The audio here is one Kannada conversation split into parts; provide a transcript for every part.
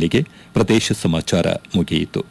ಇಲ್ಲಿಗೆ ಪ್ರದೇಶ ಸಮಾಚಾರ ಮುಗಿಯಿತು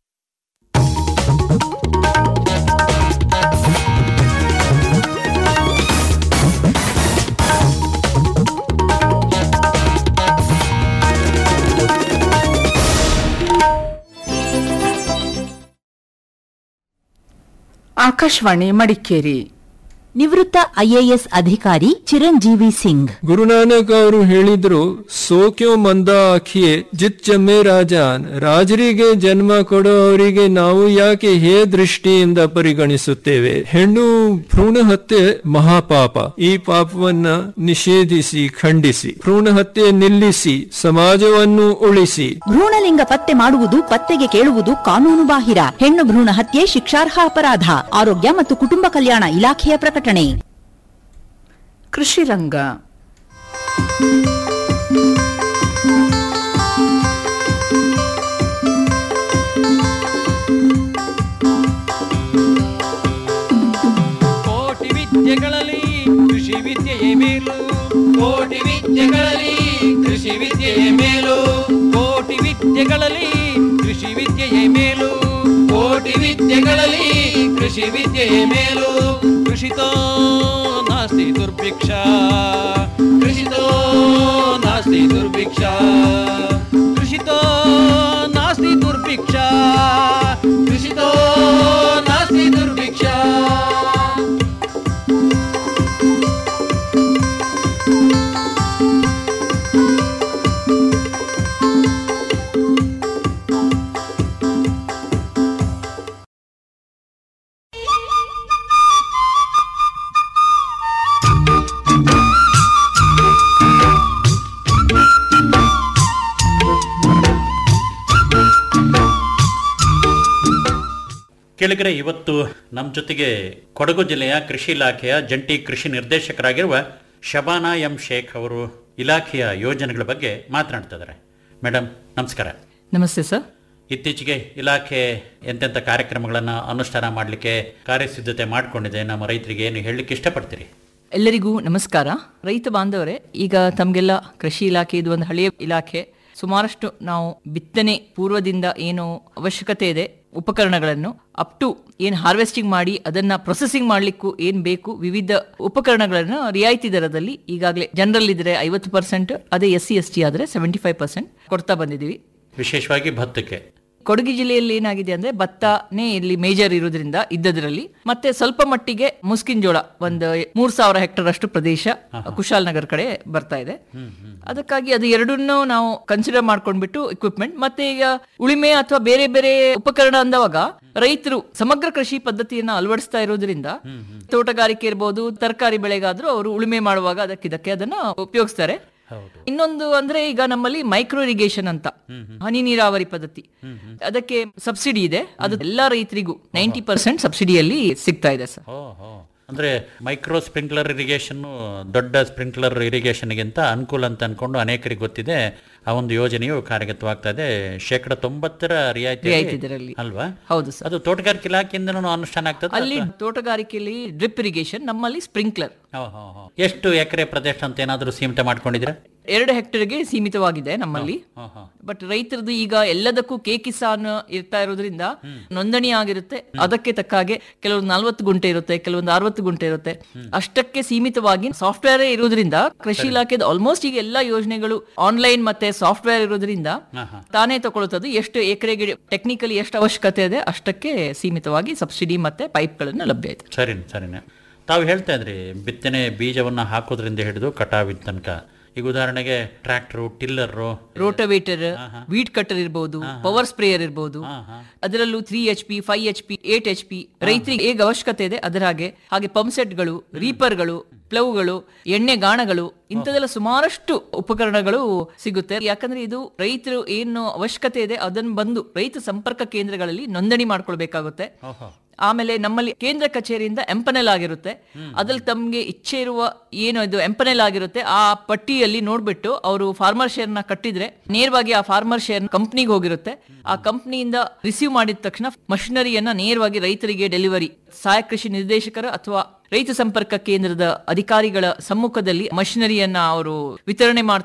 ಆಕಾಶವಾಣಿ ಮಡಿಕೇರಿ ನಿವೃತ್ತ ಐಎಎಸ್ ಅಧಿಕಾರಿ ಚಿರಂಜೀವಿ ಸಿಂಗ್ ಗುರುನಾನಕ್ ಅವರು ಹೇಳಿದ್ರು ಸೋಕ್ಯೋ ಮಂದ ಆಖಿಯೇ ಜಿತ್ ಜಮ್ಮೆ ರಾಜಾನ್ ರಾಜರಿಗೆ ಜನ್ಮ ಕೊಡೋ ಅವರಿಗೆ ನಾವು ಯಾಕೆ ಹೇ ದೃಷ್ಟಿಯಿಂದ ಪರಿಗಣಿಸುತ್ತೇವೆ ಹೆಣ್ಣು ಭ್ರೂಣ ಹತ್ಯೆ ಮಹಾಪಾಪ ಈ ಪಾಪವನ್ನ ನಿಷೇಧಿಸಿ ಖಂಡಿಸಿ ಭ್ರೂಣ ಹತ್ಯೆ ನಿಲ್ಲಿಸಿ ಸಮಾಜವನ್ನು ಉಳಿಸಿ ಭ್ರೂಣಲಿಂಗ ಪತ್ತೆ ಮಾಡುವುದು ಪತ್ತೆಗೆ ಕೇಳುವುದು ಕಾನೂನು ಬಾಹಿರ ಹೆಣ್ಣು ಭ್ರೂಣ ಹತ್ಯೆ ಶಿಕ್ಷಾರ್ಹ ಅಪರಾಧ ಆರೋಗ್ಯ ಮತ್ತು ಕುಟುಂಬ ಕಲ್ಯಾಣ ಇಲಾಖೆಯ ಪ್ರಕಟಣೆ ಕೃಷಿ ರಂಗ ಕೋಟಿ ವಿದ್ಯೆಗಳಲ್ಲಿ ಕೃಷಿ ವಿದ್ಯೆಯೇ ಮೇಲು ಕೋಟಿ ವಿದ್ಯೆಗಳಲ್ಲಿ ಕೃಷಿ ವಿದ್ಯೆಯೇ ಮೇಲು ಕೋಟಿ ವಿದ್ಯೆಗಳಲ್ಲಿ ಕೃಷಿ ವಿದ್ಯೆಯೇ ಮೇಲು ಕೋಟಿ ವಿದ್ಯೆಗಳಲ್ಲಿ ಕೃಷಿ ವಿದ್ಯೆಯೇ ಮೇಲು ಕೃಷಿತೋ ನಾಸ್ತಿ ದುರ್ಭಿಕ್ಷ ಕೃಷಿತೋ ನಾಸ್ತಿ ದುರ್ಭಿಕ್ಷ ಕೃಷಿತೋ ನಾಸ್ತಿ ದುರ್ಭಿಕ್ಷ ಕೃಷಿತೋ ನಾಸ್ತಿ ದುರ್ಭಿಕ್ಷ ಕೆಳಗರೆ ಇವತ್ತು ನಮ್ಮ ಜೊತೆಗೆ ಕೊಡಗು ಜಿಲ್ಲೆಯ ಕೃಷಿ ಇಲಾಖೆಯ ಜಂಟಿ ಕೃಷಿ ನಿರ್ದೇಶಕರಾಗಿರುವ ಶಬಾನಾ ಎಂ ಶೇಖ್ ಅವರು ಇಲಾಖೆಯ ಯೋಜನೆಗಳ ಬಗ್ಗೆ ಮಾತನಾಡ್ತಾ ಇದ್ದಾರೆ ಮೇಡಮ್ ನಮಸ್ಕಾರ ನಮಸ್ತೆ ಸರ್ ಇತ್ತೀಚೆಗೆ ಇಲಾಖೆ ಎಂತೆಂಥ ಕಾರ್ಯಕ್ರಮಗಳನ್ನು ಅನುಷ್ಠಾನ ಮಾಡಲಿಕ್ಕೆ ಕಾರ್ಯಸಿದ್ಧತೆ ಮಾಡಿಕೊಂಡಿದೆ ನಮ್ಮ ರೈತರಿಗೆ ಏನು ಹೇಳಲಿಕ್ಕೆ ಇಷ್ಟಪಡ್ತೀರಿ ಎಲ್ಲರಿಗೂ ನಮಸ್ಕಾರ ರೈತ ಬಾಂಧವರೇ ಈಗ ತಮಗೆಲ್ಲ ಕೃಷಿ ಇಲಾಖೆ ಇದು ಒಂದು ಹಳೆಯ ಇಲಾಖೆ ಸುಮಾರಷ್ಟು ನಾವು ಬಿತ್ತನೆ ಪೂರ್ವದಿಂದ ಏನು ಅವಶ್ಯಕತೆ ಇದೆ ಉಪಕರಣಗಳನ್ನು ಅಪ್ ಟು ಏನು ಹಾರ್ವೆಸ್ಟಿಂಗ್ ಮಾಡಿ ಅದನ್ನ ಪ್ರೊಸೆಸಿಂಗ್ ಮಾಡಲಿಕ್ಕೂ ಏನು ಬೇಕು ವಿವಿಧ ಉಪಕರಣಗಳನ್ನು ರಿಯಾಯಿತಿ ದರದಲ್ಲಿ ಈಗಾಗಲೇ ಜನರಲ್ ಇದ್ರೆ ಐವತ್ತು ಪರ್ಸೆಂಟ್ ಅದೇ ಎಸ್ ಸಿ ಎಸ್ ಟಿ ಆದರೆ ಸೆವೆಂಟಿ ಫೈವ್ ಪರ್ಸೆಂಟ್ ಕೊಡ್ತಾ ಬಂದಿದ್ದೀವಿ ವಿಶೇಷವಾಗಿ ಭತ್ತಕ್ಕೆ ಕೊಡಗು ಜಿಲ್ಲೆಯಲ್ಲಿ ಏನಾಗಿದೆ ಅಂದ್ರೆ ಭತ್ತನೇ ಇಲ್ಲಿ ಮೇಜರ್ ಇರೋದ್ರಿಂದ ಇದ್ದದ್ರಲ್ಲಿ ಮತ್ತೆ ಸ್ವಲ್ಪ ಮಟ್ಟಿಗೆ ಮುಸ್ಕಿನ್ ಜೋಳ ಒಂದು ಮೂರ್ ಸಾವಿರ ಹೆಕ್ಟರ್ ಅಷ್ಟು ಪ್ರದೇಶ ಕುಶಾಲನಗರ್ ಕಡೆ ಬರ್ತಾ ಇದೆ ಅದಕ್ಕಾಗಿ ಅದು ಎರಡನ್ನೂ ನಾವು ಕನ್ಸಿಡರ್ ಮಾಡ್ಕೊಂಡ್ಬಿಟ್ಟು ಇಕ್ವಿಪ್ಮೆಂಟ್ ಮತ್ತೆ ಈಗ ಉಳಿಮೆ ಅಥವಾ ಬೇರೆ ಬೇರೆ ಉಪಕರಣ ಅಂದವಾಗ ರೈತರು ಸಮಗ್ರ ಕೃಷಿ ಪದ್ಧತಿಯನ್ನ ಅಳವಡಿಸ್ತಾ ಇರೋದ್ರಿಂದ ತೋಟಗಾರಿಕೆ ಇರ್ಬೋದು ತರಕಾರಿ ಬೆಳೆಗಾದ್ರೂ ಅವರು ಉಳುಮೆ ಮಾಡುವಾಗ ಅದಕ್ಕಿದಕ್ಕೆ ಅದನ್ನ ಉಪಯೋಗಿಸ್ತಾರೆ ಇನ್ನೊಂದು ಅಂದ್ರೆ ಈಗ ನಮ್ಮಲ್ಲಿ ಮೈಕ್ರೋ ಇರಿಗೇಷನ್ ಅಂತ ಹನಿ ನೀರಾವರಿ ಪದ್ಧತಿ ಅದಕ್ಕೆ ಸಬ್ಸಿಡಿ ಇದೆ ಅದು ಎಲ್ಲಾ ರೈತರಿಗೂ ನೈಂಟಿ ಪರ್ಸೆಂಟ್ ಸಬ್ಸಿಡಿಯಲ್ಲಿ ಸಿಗ್ತಾ ಇದೆ ಸರ್ ಓಹೋ ಅಂದರೆ ಮೈಕ್ರೋ ಸ್ಪ್ರಿಂಕ್ಲರ್ ಇರಿಗೇಷನ್ ದೊಡ್ಡ ಸ್ಪ್ರಿಂಕ್ಲರ್ ಇರಿಗೇಷನ್ಗಿಂತ ಅನುಕೂಲ ಅಂತ ಅನ್ಕೊಂಡು ಅನೇಕರಿಗೆ ಗೊತ್ತಿದೆ ಆ ಒಂದು ಯೋಜನೆಯು ಕಾರ್ಯಗತವಾಗ್ತಾ ಇದೆ ಶೇಕಡ ತೊಂಬತ್ತರ ರಿಯಾಯಿತಿ ರಿಯಾಯಿತಿ ದರದಲ್ಲಿ. ಅಲ್ವಾ ಹೌದು ಸರ್ ಅದು ತೋಟಗಾರಿಕೆ ಇಲಾಖೆಯಿಂದನೂ ಅನುಷ್ಠಾನ ಆಗ್ತದೆ ಅಲ್ಲಿ ತೋಟಗಾರಿಕೆಯಲ್ಲಿ ಡ್ರಿಪ್ ಇರಿಗೇಷನ್ ನಮ್ಮಲ್ಲಿ ಸ್ಪ್ರಿಂಕ್ಲರ್ ಎಷ್ಟು ಎಕರೆ ಪ್ರದೇಶ ಅಂತ ಏನಾದರೂ ಸೀಮಿತ ಮಾಡ್ಕೊಂಡಿದ್ದೀರಾ ಎರಡು ಹೆಕ್ಟರ್ಗೆ ಸೀಮಿತವಾಗಿದೆ ನಮ್ಮಲ್ಲಿ ಹಾ, ಹಾ. ಬಟ್ ರೈತರದ್ದು ಈಗ ಎಲ್ಲದಕ್ಕೂ ಕೆ ಕಿಸಾನ್ ಇರ್ತಾ ಇರೋದ್ರಿಂದ ನೋಂದಣಿ ಆಗಿರುತ್ತೆ ಅದಕ್ಕೆ ತಕ್ಕ ಹಾಗೆ ಕೆಲವೊಂದು ನಲ್ವತ್ತು ಗುಂಟೆ ಇರುತ್ತೆ ಕೆಲವೊಂದು ಅರವತ್ತು ಗುಂಟೆ ಇರುತ್ತೆ ಅಷ್ಟಕ್ಕೆ ಸೀಮಿತವಾಗಿ ಸಾಫ್ಟ್ವೇರ್ ಇರೋದ್ರಿಂದ ಕೃಷಿ ಇಲಾಖೆದ ಆಲ್ಮೋಸ್ಟ್ ಈಗ ಎಲ್ಲಾ ಯೋಜನೆಗಳು ಆನ್ಲೈನ್ ಮತ್ತೆ ಸಾಫ್ಟ್ವೇರ್ ಇರೋದ್ರಿಂದ ತಾನೇ ತಗೊಳ್ತದ್ದು ಎಷ್ಟು ಎಕರೆಗೆ ಟೆಕ್ನಿಕಲಿ ಎಷ್ಟು ಅವಶ್ಯಕತೆ ಇದೆ ಅಷ್ಟಕ್ಕೆ ಸೀಮಿತವಾಗಿ ಸಬ್ಸಿಡಿ ಮತ್ತೆ ಪೈಪ್ಗಳನ್ನು ಲಭ್ಯ ಇದೆ ಸರಿನೆ ಸರಿನೆ ತಾವು ಹೇಳ್ತಾ ಇದ್ರಿ ಬಿತ್ತನೆ ಬೀಜವನ್ನು ಹಾಕೋದ್ರಿಂದ ಹಿಡಿದು ಕಟಾವಿನ ತನಕ ಈಗ ಉದಾಹರಣೆಗೆ tractor tiller rotavator weed cutter ಇರಬಹುದು ಪವರ್ ಸ್ಪ್ರೇಯರ್ ಇರಬಹುದು ಅದರಲ್ಲೂ three H P five H P eight H P ರೈತರಿಗೆ ಹೇಗೆ ಅವಶ್ಯಕತೆ ಇದೆ ಅದರ ಹಾಗೆ ಹಾಗೆ ಪಂಪ್ ಸೆಟ್ಗಳು ರೀಪರ್ಗಳು ಪ್ಲವ್ಗಳು ಎಣ್ಣೆ ಗಾಣಗಳು ಇಂಥದೆಲ್ಲ ಸುಮಾರಷ್ಟು ಉಪಕರಣಗಳು ಸಿಗುತ್ತೆ ಯಾಕಂದ್ರೆ ಇದು ರೈತರು ಏನು ಅವಶ್ಯಕತೆ ಇದೆ ಅದನ್ನು ಬಂದು ರೈತ ಸಂಪರ್ಕ ಕೇಂದ್ರಗಳಲ್ಲಿ ನೋಂದಣಿ ಮಾಡ್ಕೊಳ್ಬೇಕಾಗುತ್ತೆ ಆಮೇಲೆ ನಮ್ಮಲ್ಲಿ ಕೇಂದ್ರ ಕಚೇರಿಯಿಂದ ಎಂಪನೆಲ್ ಆಗಿರುತ್ತೆ ಅದ್ರಲ್ಲಿ ತಮ್ಗೆ ಇಚ್ಛೆ ಇರುವ ಏನು ಇದು ಎಂಪನೆಲ್ ಆಗಿರುತ್ತೆ ಆ ಪಟ್ಟಿಯಲ್ಲಿ ನೋಡ್ಬಿಟ್ಟು ಅವರು ಫಾರ್ಮರ್ ಶೇರ್ ನ ಕಟ್ಟಿದ್ರೆ ನೇರವಾಗಿ ಆ ಫಾರ್ಮರ್ ಶೇರ್ ಕಂಪ್ನಿಗೆ ಹೋಗಿರುತ್ತೆ ಆ ಕಂಪ್ನಿಯಿಂದ ರಿಸೀವ್ ಮಾಡಿದ ತಕ್ಷಣ ಮಷಿನರಿಯನ್ನ ನೇರವಾಗಿ ರೈತರಿಗೆ ಡೆಲಿವರಿ ಸಹಾಯಕ ಕೃಷಿ ನಿರ್ದೇಶಕರ ಅಥವಾ ರೈತ ಸಂಪರ್ಕ ಕೇಂದ್ರದ ಅಧಿಕಾರಿಗಳ ಸಮ್ಮುಖದಲ್ಲಿ ಮಷಿನರಿಯನ್ನ ಅವರು ವಿತರಣೆ ಮಾಡ್ತಾರೆ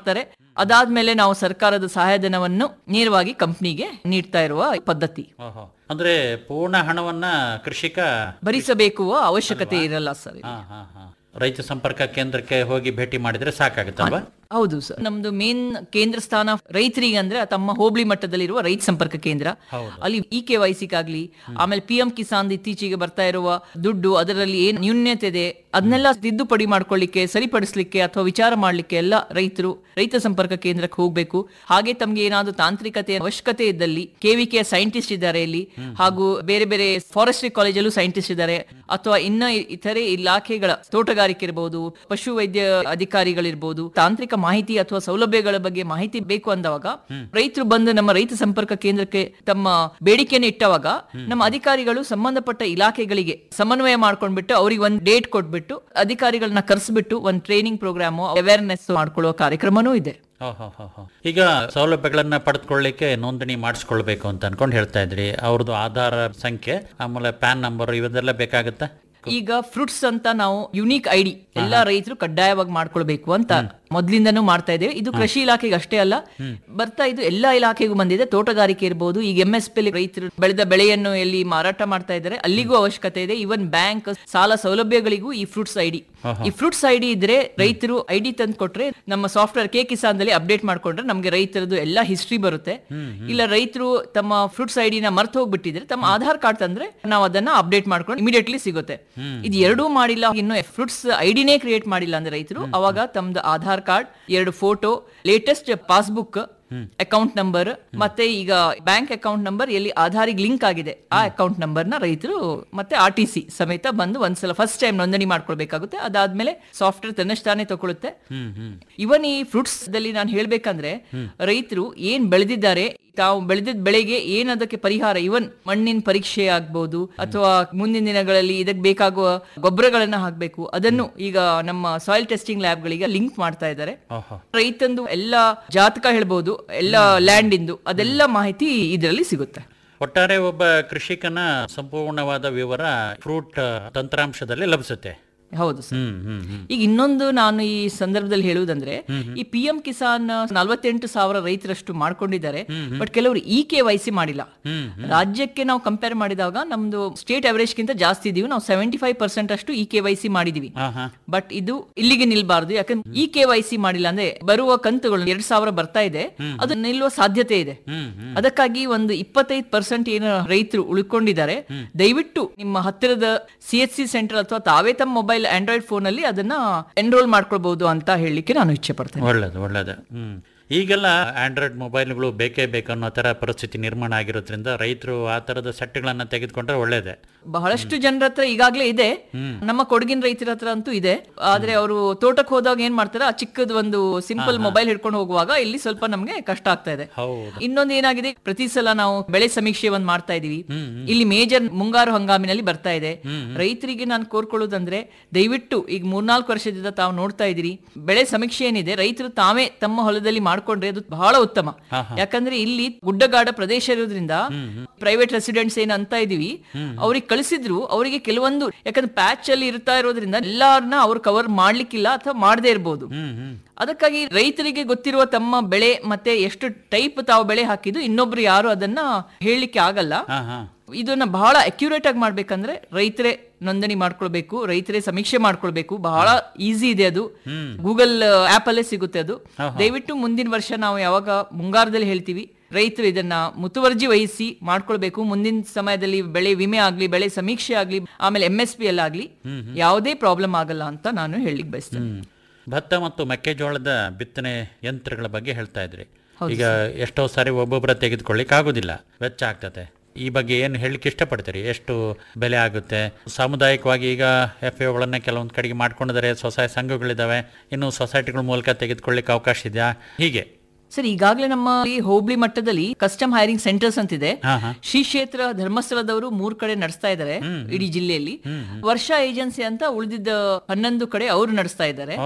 ಅದಾದ್ಮೇಲೆ ನಾವು ಸರ್ಕಾರದ ಸಹಾಯಧನವನ್ನು ನೇರವಾಗಿ ಕಂಪ್ನಿಗೆ ನೀಡ್ತಾ ಇರುವ ಪದ್ಧತಿ ಓಹೋ ಅಂದ್ರೆ ಪೂರ್ಣ ಹಣವನ್ನ ಕೃಷಿಕ ಭರಿಸಬೇಕು ಅವಶ್ಯಕತೆ ಇರಲ್ಲ ಸರ್ ಹಾ ಹಾ ಹಾ ರೈತ ಸಂಪರ್ಕ ಕೇಂದ್ರಕ್ಕೆ ಹೋಗಿ ಭೇಟಿ ಮಾಡಿದ್ರೆ ಸಾಕಾಗುತ್ತಲ್ವಾ ಹೌದು ಸರ್ ನಮ್ದು ಮೇನ್ ಕೇಂದ್ರ ಸ್ಥಾನ ರೈತರಿಗೆ ಅಂದ್ರೆ ತಮ್ಮ ಹೋಬಳಿ ಮಟ್ಟದಲ್ಲಿರುವ ರೈತ ಸಂಪರ್ಕ ಕೇಂದ್ರ ಅಲ್ಲಿ ಇ ಕೆ ವೈಸಿಗಾಗ್ಲಿ ಆಮೇಲೆ ಪಿ ಎಂ ಕಿಸಾನ್ ಇತ್ತೀಚೆಗೆ ಬರ್ತಾ ಇರುವ ದುಡ್ಡು ಅದರಲ್ಲಿ ಏನ್ ನ್ಯೂನ್ಯತೆ ಇದೆ ಅದನ್ನೆಲ್ಲ ತಿದ್ದುಪಡಿ ಮಾಡ್ಕೊಳ್ಳಿಕ್ಕೆ ಸರಿಪಡಿಸ್ಲಿಕ್ಕೆ ಅಥವಾ ವಿಚಾರ ಮಾಡ್ಲಿಕ್ಕೆ ಎಲ್ಲ ರೈತರು ರೈತ ಸಂಪರ್ಕ ಕೇಂದ್ರಕ್ಕೆ ಹೋಗ್ಬೇಕು ಹಾಗೆ ತಮ್ಗೆ ಏನಾದ್ರು ತಾಂತ್ರಿಕತೆ ಅವಶ್ಯಕತೆ ಇದ್ದಲ್ಲಿ ಕೆವಿಕೆ ಸೈಂಟಿಸ್ಟ್ ಇದ್ದಾರೆ ಇಲ್ಲಿ ಹಾಗೂ ಬೇರೆ ಬೇರೆ ಫಾರೆಸ್ಟ್ರಿ ಕಾಲೇಜಲ್ಲೂ ಸೈಂಟಿಸ್ಟ್ ಇದ್ದಾರೆ ಅಥವಾ ಇನ್ನ ಇತರೆ ಇಲಾಖೆಗಳ ತೋಟಗಾರಿಕೆ ಇರಬಹುದು ಪಶು ವೈದ್ಯ ಅಧಿಕಾರಿಗಳಿರ್ಬೋದು ತಾಂತ್ರಿಕ ಮಾಹಿತಿ ಅಥವಾ ಸೌಲಭ್ಯಗಳ ಬಗ್ಗೆ ಮಾಹಿತಿ ಬೇಕು ಅಂದವಾಗ ರೈತರು ಬಂದು ನಮ್ಮ ರೈತ ಸಂಪರ್ಕ ಕೇಂದ್ರಕ್ಕೆ ತಮ್ಮ ಬೇಡಿಕೆಯನ್ನು ಇಟ್ಟವಾಗ ನಮ್ಮ ಅಧಿಕಾರಿಗಳು ಸಂಬಂಧಪಟ್ಟ ಇಲಾಖೆಗಳಿಗೆ ಸಮನ್ವಯ ಮಾಡ್ಕೊಂಡ್ಬಿಟ್ಟು ಅವ್ರಿಗೆ ಒಂದು ಡೇಟ್ ಕೊಟ್ಬಿಟ್ಟು ಅಧಿಕಾರಿಗಳನ್ನ ಕರೆಸ್ಬಿಟ್ಟು ಒಂದು ಟ್ರೈನಿಂಗ್ ಪ್ರೋಗ್ರಾಮ್ ಅವೇರ್ನೆಸ್ ಮಾಡ್ಕೊಳ್ಳೋ ಕಾರ್ಯಕ್ರಮನೂ ಇದೆ ಓಹೋ ಹೋ ಹೋ ಈಗ ಸೌಲಭ್ಯಗಳನ್ನ ಪಡೆದುಕೊಳ್ಳಿಕ್ಕೆ ನೋಂದಣಿ ಮಾಡಿಸ್ಕೊಳ್ಬೇಕು ಅಂತ ಅನ್ಕೊಂಡು ಹೇಳ್ತಾ ಇದ್ರಿ ಅವ್ರದ್ದು ಆಧಾರ ಸಂಖ್ಯೆ ಆಮೇಲೆ ಪ್ಯಾನ್ ನಂಬರ್ ಇವನ್ನೆಲ್ಲ ಬೇಕಾಗುತ್ತಾ ಈಗ ಫ್ರೂಟ್ಸ್ ಅಂತ ನಾವು ಯುನೀಕ್ ಐಡಿ ಎಲ್ಲಾ ರೈತರು ಕಡ್ಡಾಯವಾಗಿ ಮಾಡ್ಕೊಳ್ಬೇಕು ಅಂತ ಮೊದ್ಲಿಂದನೂ ಮಾಡ್ತಾ ಇದ್ದೇವೆ ಇದು ಕೃಷಿ ಇಲಾಖೆಗೆ ಅಷ್ಟೇ ಅಲ್ಲ ಬರ್ತಾ ಇದು ಎಲ್ಲಾ ಇಲಾಖೆಗೂ ಬಂದಿದೆ ತೋಟಗಾರಿಕೆ ಇರಬಹುದು ಈಗ ಎಂ ಎಸ್ ಪಿ ರೈತರು ಬೆಳೆದ ಬೆಳೆಯನ್ನು ಎಲ್ಲಿ ಮಾರಾಟ ಮಾಡ್ತಾ ಇದ್ದಾರೆ ಅಲ್ಲಿಗೂ ಅವಶ್ಯಕತೆ ಇದೆ ಇವನ್ ಬ್ಯಾಂಕ್ ಸಾಲ ಸೌಲಭ್ಯಗಳಿಗೂ ಈ ಫ್ರೂಟ್ಸ್ ಐಡಿ ಈ ಫ್ರೂಟ್ಸ್ ಐಡಿ ಇದ್ರೆ ರೈತರು ಐಡಿ ತಂದು ಕೊಟ್ರೆ ನಮ್ಮ ಸಾಫ್ಟ್ವೇರ್ ಕೆ ಕಿಸಾನ್ದಲ್ಲಿ ಅಪ್ಡೇಟ್ ಮಾಡ್ಕೊಂಡ್ರೆ ನಮ್ಗೆ ರೈತರದ್ದು ಎಲ್ಲಾ ಹಿಸ್ಟ್ರಿ ಬರುತ್ತೆ ಇಲ್ಲ ರೈತರು ತಮ್ಮ ಫ್ರೂಟ್ಸ್ ಐಡಿನ ಮರ್ತು ಹೋಗ್ಬಿಟ್ಟಿದ್ರೆ ತಮ್ಮ ಆಧಾರ್ ಕಾರ್ಡ್ ತಂದ್ರೆ ನಾವು ಅದನ್ನ ಅಪ್ಡೇಟ್ ಮಾಡ್ಕೊಂಡು ಇಮಿಡಿಯೇಟ್ಲಿ ಸಿಗುತ್ತೆ ಇದು ಎರಡೂ ಮಾಡಿಲ್ಲ ಇನ್ನು ಫ್ರೂಟ್ಸ್ ಐಡಿನೇ ಕ್ರಿಯೇಟ್ ಮಾಡಿಲ್ಲ ಅಂದ್ರೆ ರೈತರು ಅವಾಗ ತಮ್ದು ಆಧಾರ್ ಕಾರ್ಡ್ ಎರಡು photo latest passbook account number ಮತ್ತೆ ಈಗ ಬ್ಯಾಂಕ್ ಅಕೌಂಟ್ ನಂಬರ್ ಎಲ್ಲಿ ಆಧಾರಿಗೆ ಲಿಂಕ್ ಆಗಿದೆ ಆ ಅಕೌಂಟ್ ನಂಬರ್ ನ ರೈತರು ಮತ್ತೆ ಆರ್ ಟಿ ಸಿ ಸಮೇತ ಬಂದು ಒಂದ್ಸಲ ಫಸ್ಟ್ ಟೈಮ್ ನೋಂದಣಿ ಮಾಡ್ಕೊಳ್ಬೇಕಾಗುತ್ತೆ ಅದಾದ್ಮೇಲೆ ಸಾಫ್ಟ್ವೇರ್ ತನ್ನಷ್ಟಾನೇ ತಗೊಳುತ್ತೆ ಇವನ್ ಈ ಫ್ರೂಟ್ಸ್ ದಲ್ಲಿ ನಾನು ಹೇಳ್ಬೇಕಂದ್ರೆ ರೈತರು ಏನ್ ಬೆಳೆದಿದ್ದಾರೆ ತಾವು ಬೆಳೆದಿದ್ದ ಬೆಳೆಗೆ ಏನ್ ಅದಕ್ಕೆ ಪರಿಹಾರ ಇವನ್ ಮಣ್ಣಿನ ಪರೀಕ್ಷೆ ಆಗ್ಬಹುದು ಅಥವಾ ಮುಂದಿನ ದಿನಗಳಲ್ಲಿ ಇದಕ್ಕೆ ಬೇಕಾಗುವ ಗೊಬ್ಬರಗಳನ್ನ ಹಾಕ್ಬೇಕು ಅದನ್ನು ಈಗ ನಮ್ಮ ಸಾಯಿಲ್ ಟೆಸ್ಟಿಂಗ್ ಲ್ಯಾಬ್ ಗಳಿಗೆ ಲಿಂಕ್ ಮಾಡ್ತಾ ಇದ್ದಾರೆ ಓಹೋ ರೈತಂದು ಎಲ್ಲ ಜಾತಕ ಹೇಳ್ಬೋದು ಎಲ್ಲ ಲ್ಯಾಂಡ್ ಇಂದು ಅದೆಲ್ಲ ಮಾಹಿತಿ ಇದರಲ್ಲಿ ಸಿಗುತ್ತೆ ಒಟ್ಟಾರೆ ಒಬ್ಬ ಕೃಷಿಕನ ಸಂಪೂರ್ಣವಾದ ವಿವರ ಫ್ರೂಟ್ ತಂತ್ರಾಂಶದಲ್ಲಿ ಲಭಿಸುತ್ತೆ ಹೌದು ಸರ್ ಹ್ಮ್ ಹ್ಮ್ ಹ್ಮ್ ಈಗ ಇನ್ನೊಂದು ನಾನು ಈ ಸಂದರ್ಭದಲ್ಲಿ ಹೇಳುವುದಂದ್ರೆ ಈ ಪಿ ಎಂ ಕಿಸಾನ್ ನಲವತ್ತೆಂಟು ಸಾವಿರ ರೈತರಷ್ಟು ಮಾಡ್ಕೊಂಡಿದ್ದಾರೆ ಬಟ್ ಕೆಲವರು ಇ ಕೆ ವೈಸಿ ಮಾಡಿಲ್ಲ ರಾಜ್ಯಕ್ಕೆ ನಾವು ಕಂಪೇರ್ ಮಾಡಿದಾಗ ನಮ್ದು ಸ್ಟೇಟ್ ಅವರೇಜ್ ಗಿಂತ ಜಾಸ್ತಿ ಇದೀವಿ ನಾವು ಸೆವೆಂಟಿ ಫೈವ್ ಪರ್ಸೆಂಟ್ ಅಷ್ಟು ಇ ಕೆ ವೈಸಿ ಮಾಡಿದೀವಿ ಹಾ ಹಾ ಬಟ್ ಇದು ಇಲ್ಲಿಗೆ ನಿಲ್ಬಾರ್ದು ಯಾಕಂದ್ರೆ ಇ ಕೆ ವೈ ಸಿ ಮಾಡಿಲ್ಲ ಅಂದ್ರೆ ಬರುವ ಕಂತುಗಳು ಎರಡ್ ಸಾವಿರ ಬರ್ತಾ ಇದೆ ಅದು ನಿಲ್ಲುವ ಸಾಧ್ಯತೆ ಇದೆ ಅದಕ್ಕಾಗಿ ಒಂದು ಇಪ್ಪತ್ತೈದು ಪರ್ಸೆಂಟ್ ಏನು ರೈತರು ಉಳ್ಕೊಂಡಿದ್ದಾರೆ ದಯವಿಟ್ಟು ನಿಮ್ಮ ಹತ್ತಿರದ ಸಿ ಎಚ್ ಸಿ ಸೆಂಟರ್ ಅಥವಾ ತಾವೇ ತಮ್ಮ ಮೊಬೈಲ್ ಆಂಡ್ರಾಯ್ಡ್ ಫೋನ್ ಅಲ್ಲಿ ಅದನ್ನ ಎನ್ರೋಲ್ ಮಾಡ್ಕೊಳ್ಬಹುದು ಅಂತ ಹೇಳಲಿಕ್ಕೆ ನಾನು ಇಚ್ಛೆ ಪಡ್ತೇನೆ ಒಳ್ಳೇದು ಒಳ್ಳೇದು ಹ್ಮ್ ಈಗೆಲ್ಲ ಆಂಡ್ರಾಯ್ಡ್ ಮೊಬೈಲ್ಗಳು ಬೇಕೇ ಬೇಕು ಅನ್ನೋ ತರ ಪರಿಸ್ಥಿತಿ ನಿರ್ಮಾಣ ಆಗಿರೋದ್ರಿಂದ ರೈತರು ಆ ತರದ ಸೆಟ್ಗಳನ್ನ ತೆಗೆದುಕೊಂಡ್ರೆ ಒಳ್ಳೇದೇ ಬಹಳಷ್ಟು ಜನರ ಹತ್ರ ಈಗಾಗಲೇ ಇದೆ ನಮ್ಮ ಕೊಡಗಿನ ರೈತರ ಹತ್ರ ಅಂತೂ ಇದೆ ಆದ್ರೆ ಅವರು ತೋಟಕ್ಕೆ ಹೋದಾಗ ಏನ್ ಮಾಡ್ತಾರೆ ಆ ಚಿಕ್ಕದ ಒಂದು ಸಿಂಪಲ್ ಮೊಬೈಲ್ ಹಿಡ್ಕೊಂಡು ಹೋಗುವಾಗ ಇಲ್ಲಿ ಸ್ವಲ್ಪ ನಮ್ಗೆ ಕಷ್ಟ ಆಗ್ತಾ ಇದೆ ಹೌದು ಇನ್ನೊಂದು ಏನಾಗಿದೆ ಪ್ರತಿ ಸಲ ನಾವು ಬೆಳೆ ಸಮೀಕ್ಷೆ ಒಂದ್ ಮಾಡ್ತಾ ಇದೀವಿ ಇಲ್ಲಿ ಮೇಜರ್ ಮುಂಗಾರು ಹಂಗಾಮಿನಲ್ಲಿ ಬರ್ತಾ ಇದೆ ರೈತರಿಗೆ ನಾನು ಕೋರ್ಕೊಳ್ಳೋದಂದ್ರೆ ದಯವಿಟ್ಟು ಈಗ ಮೂರ್ನಾಲ್ಕು ವರ್ಷದಿಂದ ತಾವು ನೋಡ್ತಾ ಇದೀರಿ ಬೆಳೆ ಸಮೀಕ್ಷೆ ಏನಿದೆ ರೈತರು ತಾವೇ ತಮ್ಮ ಹೊಲದಲ್ಲಿ ಮಾಡ್ಕೊಂಡ್ರೆ ಅದು ಬಹಳ ಉತ್ತಮ ಯಾಕಂದ್ರೆ ಇಲ್ಲಿ ಗುಡ್ಡಗಾಡ ಪ್ರದೇಶ ಇರೋದ್ರಿಂದ ಪ್ರೈವೇಟ್ ರೆಸಿಡೆಂಟ್ಸ್ ಏನ್ ಅಂತ ಇದೀವಿ ಅವ್ರಿಗೆ ಕಳಿಸಿದ್ರು ಅವರಿಗೆ ಕೆಲವೊಂದು ಯಾಕಂದ್ರೆ ಪ್ಯಾಚ್ ಅಲ್ಲಿ ಇರ್ತಾ ಇರೋದ್ರಿಂದ ಎಲ್ಲಾರನ್ನ ಅವ್ರು ಕವರ್ ಮಾಡ್ಲಿಕ್ಕಿಲ್ಲ ಅಥವಾ ಮಾಡದೇ ಇರ್ಬೋದು ಅದಕ್ಕಾಗಿ ರೈತರಿಗೆ ಗೊತ್ತಿರುವ ತಮ್ಮ ಬೆಳೆ ಮತ್ತೆ ಎಷ್ಟು ಟೈಪ್ ತಾವು ಬೆಳೆ ಹಾಕಿದ್ದು ಇನ್ನೊಬ್ರು ಯಾರು ಅದನ್ನ ಹೇಳಲಿಕ್ಕೆ ಆಗಲ್ಲ ಹಾ ಹಾ ಇದನ್ನ ಬಹಳ ಅಕ್ಯುರೇಟ್ ಆಗಿ ಮಾಡ್ಬೇಕಂದ್ರೆ ರೈತರೇ ನೋಂದಣಿ ಮಾಡ್ಕೊಳ್ಬೇಕು ರೈತರೇ ಸಮೀಕ್ಷೆ ಮಾಡ್ಕೊಳ್ಬೇಕು ಬಹಳ ಈಸಿ ಇದೆ ಅದು ಗೂಗಲ್ ಆಪ್ ಅಲ್ಲೇ ಸಿಗುತ್ತೆ ಅದು ದಯವಿಟ್ಟು ಮುಂದಿನ ವರ್ಷ ನಾವು ಯಾವಾಗ ಮುಂಗಾರದಲ್ಲಿ ಹೇಳ್ತೀವಿ ರೈತರು ಇದನ್ನ ಮುತುವರ್ಜಿ ವಹಿಸಿ ಮಾಡ್ಕೊಳ್ಬೇಕು ಮುಂದಿನ ಸಮಯದಲ್ಲಿ ಬೆಳೆ ವಿಮೆ ಆಗ್ಲಿ ಬೆಳೆ ಸಮೀಕ್ಷೆ ಆಗ್ಲಿ ಆಮೇಲೆ ಎಂ ಎಸ್ ಪಿ ಎಲ್ಲಾಗ್ಲಿ ಯಾವುದೇ ಪ್ರಾಬ್ಲಮ್ ಆಗಲ್ಲ ಅಂತ ನಾನು ಹೇಳಿಕ್ ಬಯಸ್ತೇನೆ ಹ್ಮ್. ಭತ್ತ ಮತ್ತು ಮೆಕ್ಕೆಜೋಳದ ಬಿತ್ತನೆ ಯಂತ್ರಗಳ ಬಗ್ಗೆ ಹೇಳ್ತಾ ಇದ್ರಿ ಈಗ ಎಷ್ಟೋ ಸಾರಿ ಒಬ್ಬೊಬ್ಬರ ತೆಗೆದುಕೊಳ್ಳಿಕ್ ಆಗುದಿಲ್ಲ ವೆಚ್ಚ ಆಗ್ತದೆ ಈ ಬಗ್ಗೆ ಏನು ಹೇಳಲಿಕ್ಕೆ ಇಷ್ಟಪಡ್ತೀರಿ ಎಷ್ಟು ಬೆಲೆ ಆಗುತ್ತೆ ಸಾಮುದಾಯಿಕವಾಗಿ ಈಗ ಎಫ್ ಎಗಳನ್ನ ಕೆಲವೊಂದು ಕಡೆಗೆ ಮಾಡ್ಕೊಂಡಿದ್ದಾರೆ ಸ್ವಸಹಾಯ ಸಂಘಗಳಿದ್ದಾವೆ ಇನ್ನು ಸೊಸೈಟಿಗಳ ಮೂಲಕ ತೆಗೆದುಕೊಳ್ಳಿಕ್ಕೆ ಅವಕಾಶ ಇದೆಯಾ ಹೀಗೆ ಸರ್ ಈಗಾಗಲೇ ನಮ್ಮ ಈ ಹೋಬಳಿ ಮಟ್ಟದಲ್ಲಿ ಕಸ್ಟಮ್ ಹೈರಿಂಗ್ ಸೆಂಟರ್ಸ್ ಅಂತಿದೆ ಹಾ, ಹಾ. ಶ್ರೀ ಕ್ಷೇತ್ರ ಧರ್ಮಸ್ಥಳದವರು ಮೂರ್ ಕಡೆ ನಡೆಸ್ತಾ ಇದ್ದಾರೆ ಇಡೀ ಜಿಲ್ಲೆಯಲ್ಲಿ ವರ್ಷ ಏಜೆನ್ಸಿ ಅಂತ ಉಳಿದಿದ್ದ ಹನ್ನೊಂದು ಕಡೆ ಅವರು ನಡೆಸ್ತಾ ಇದ್ದಾರೆ ಓಹೋ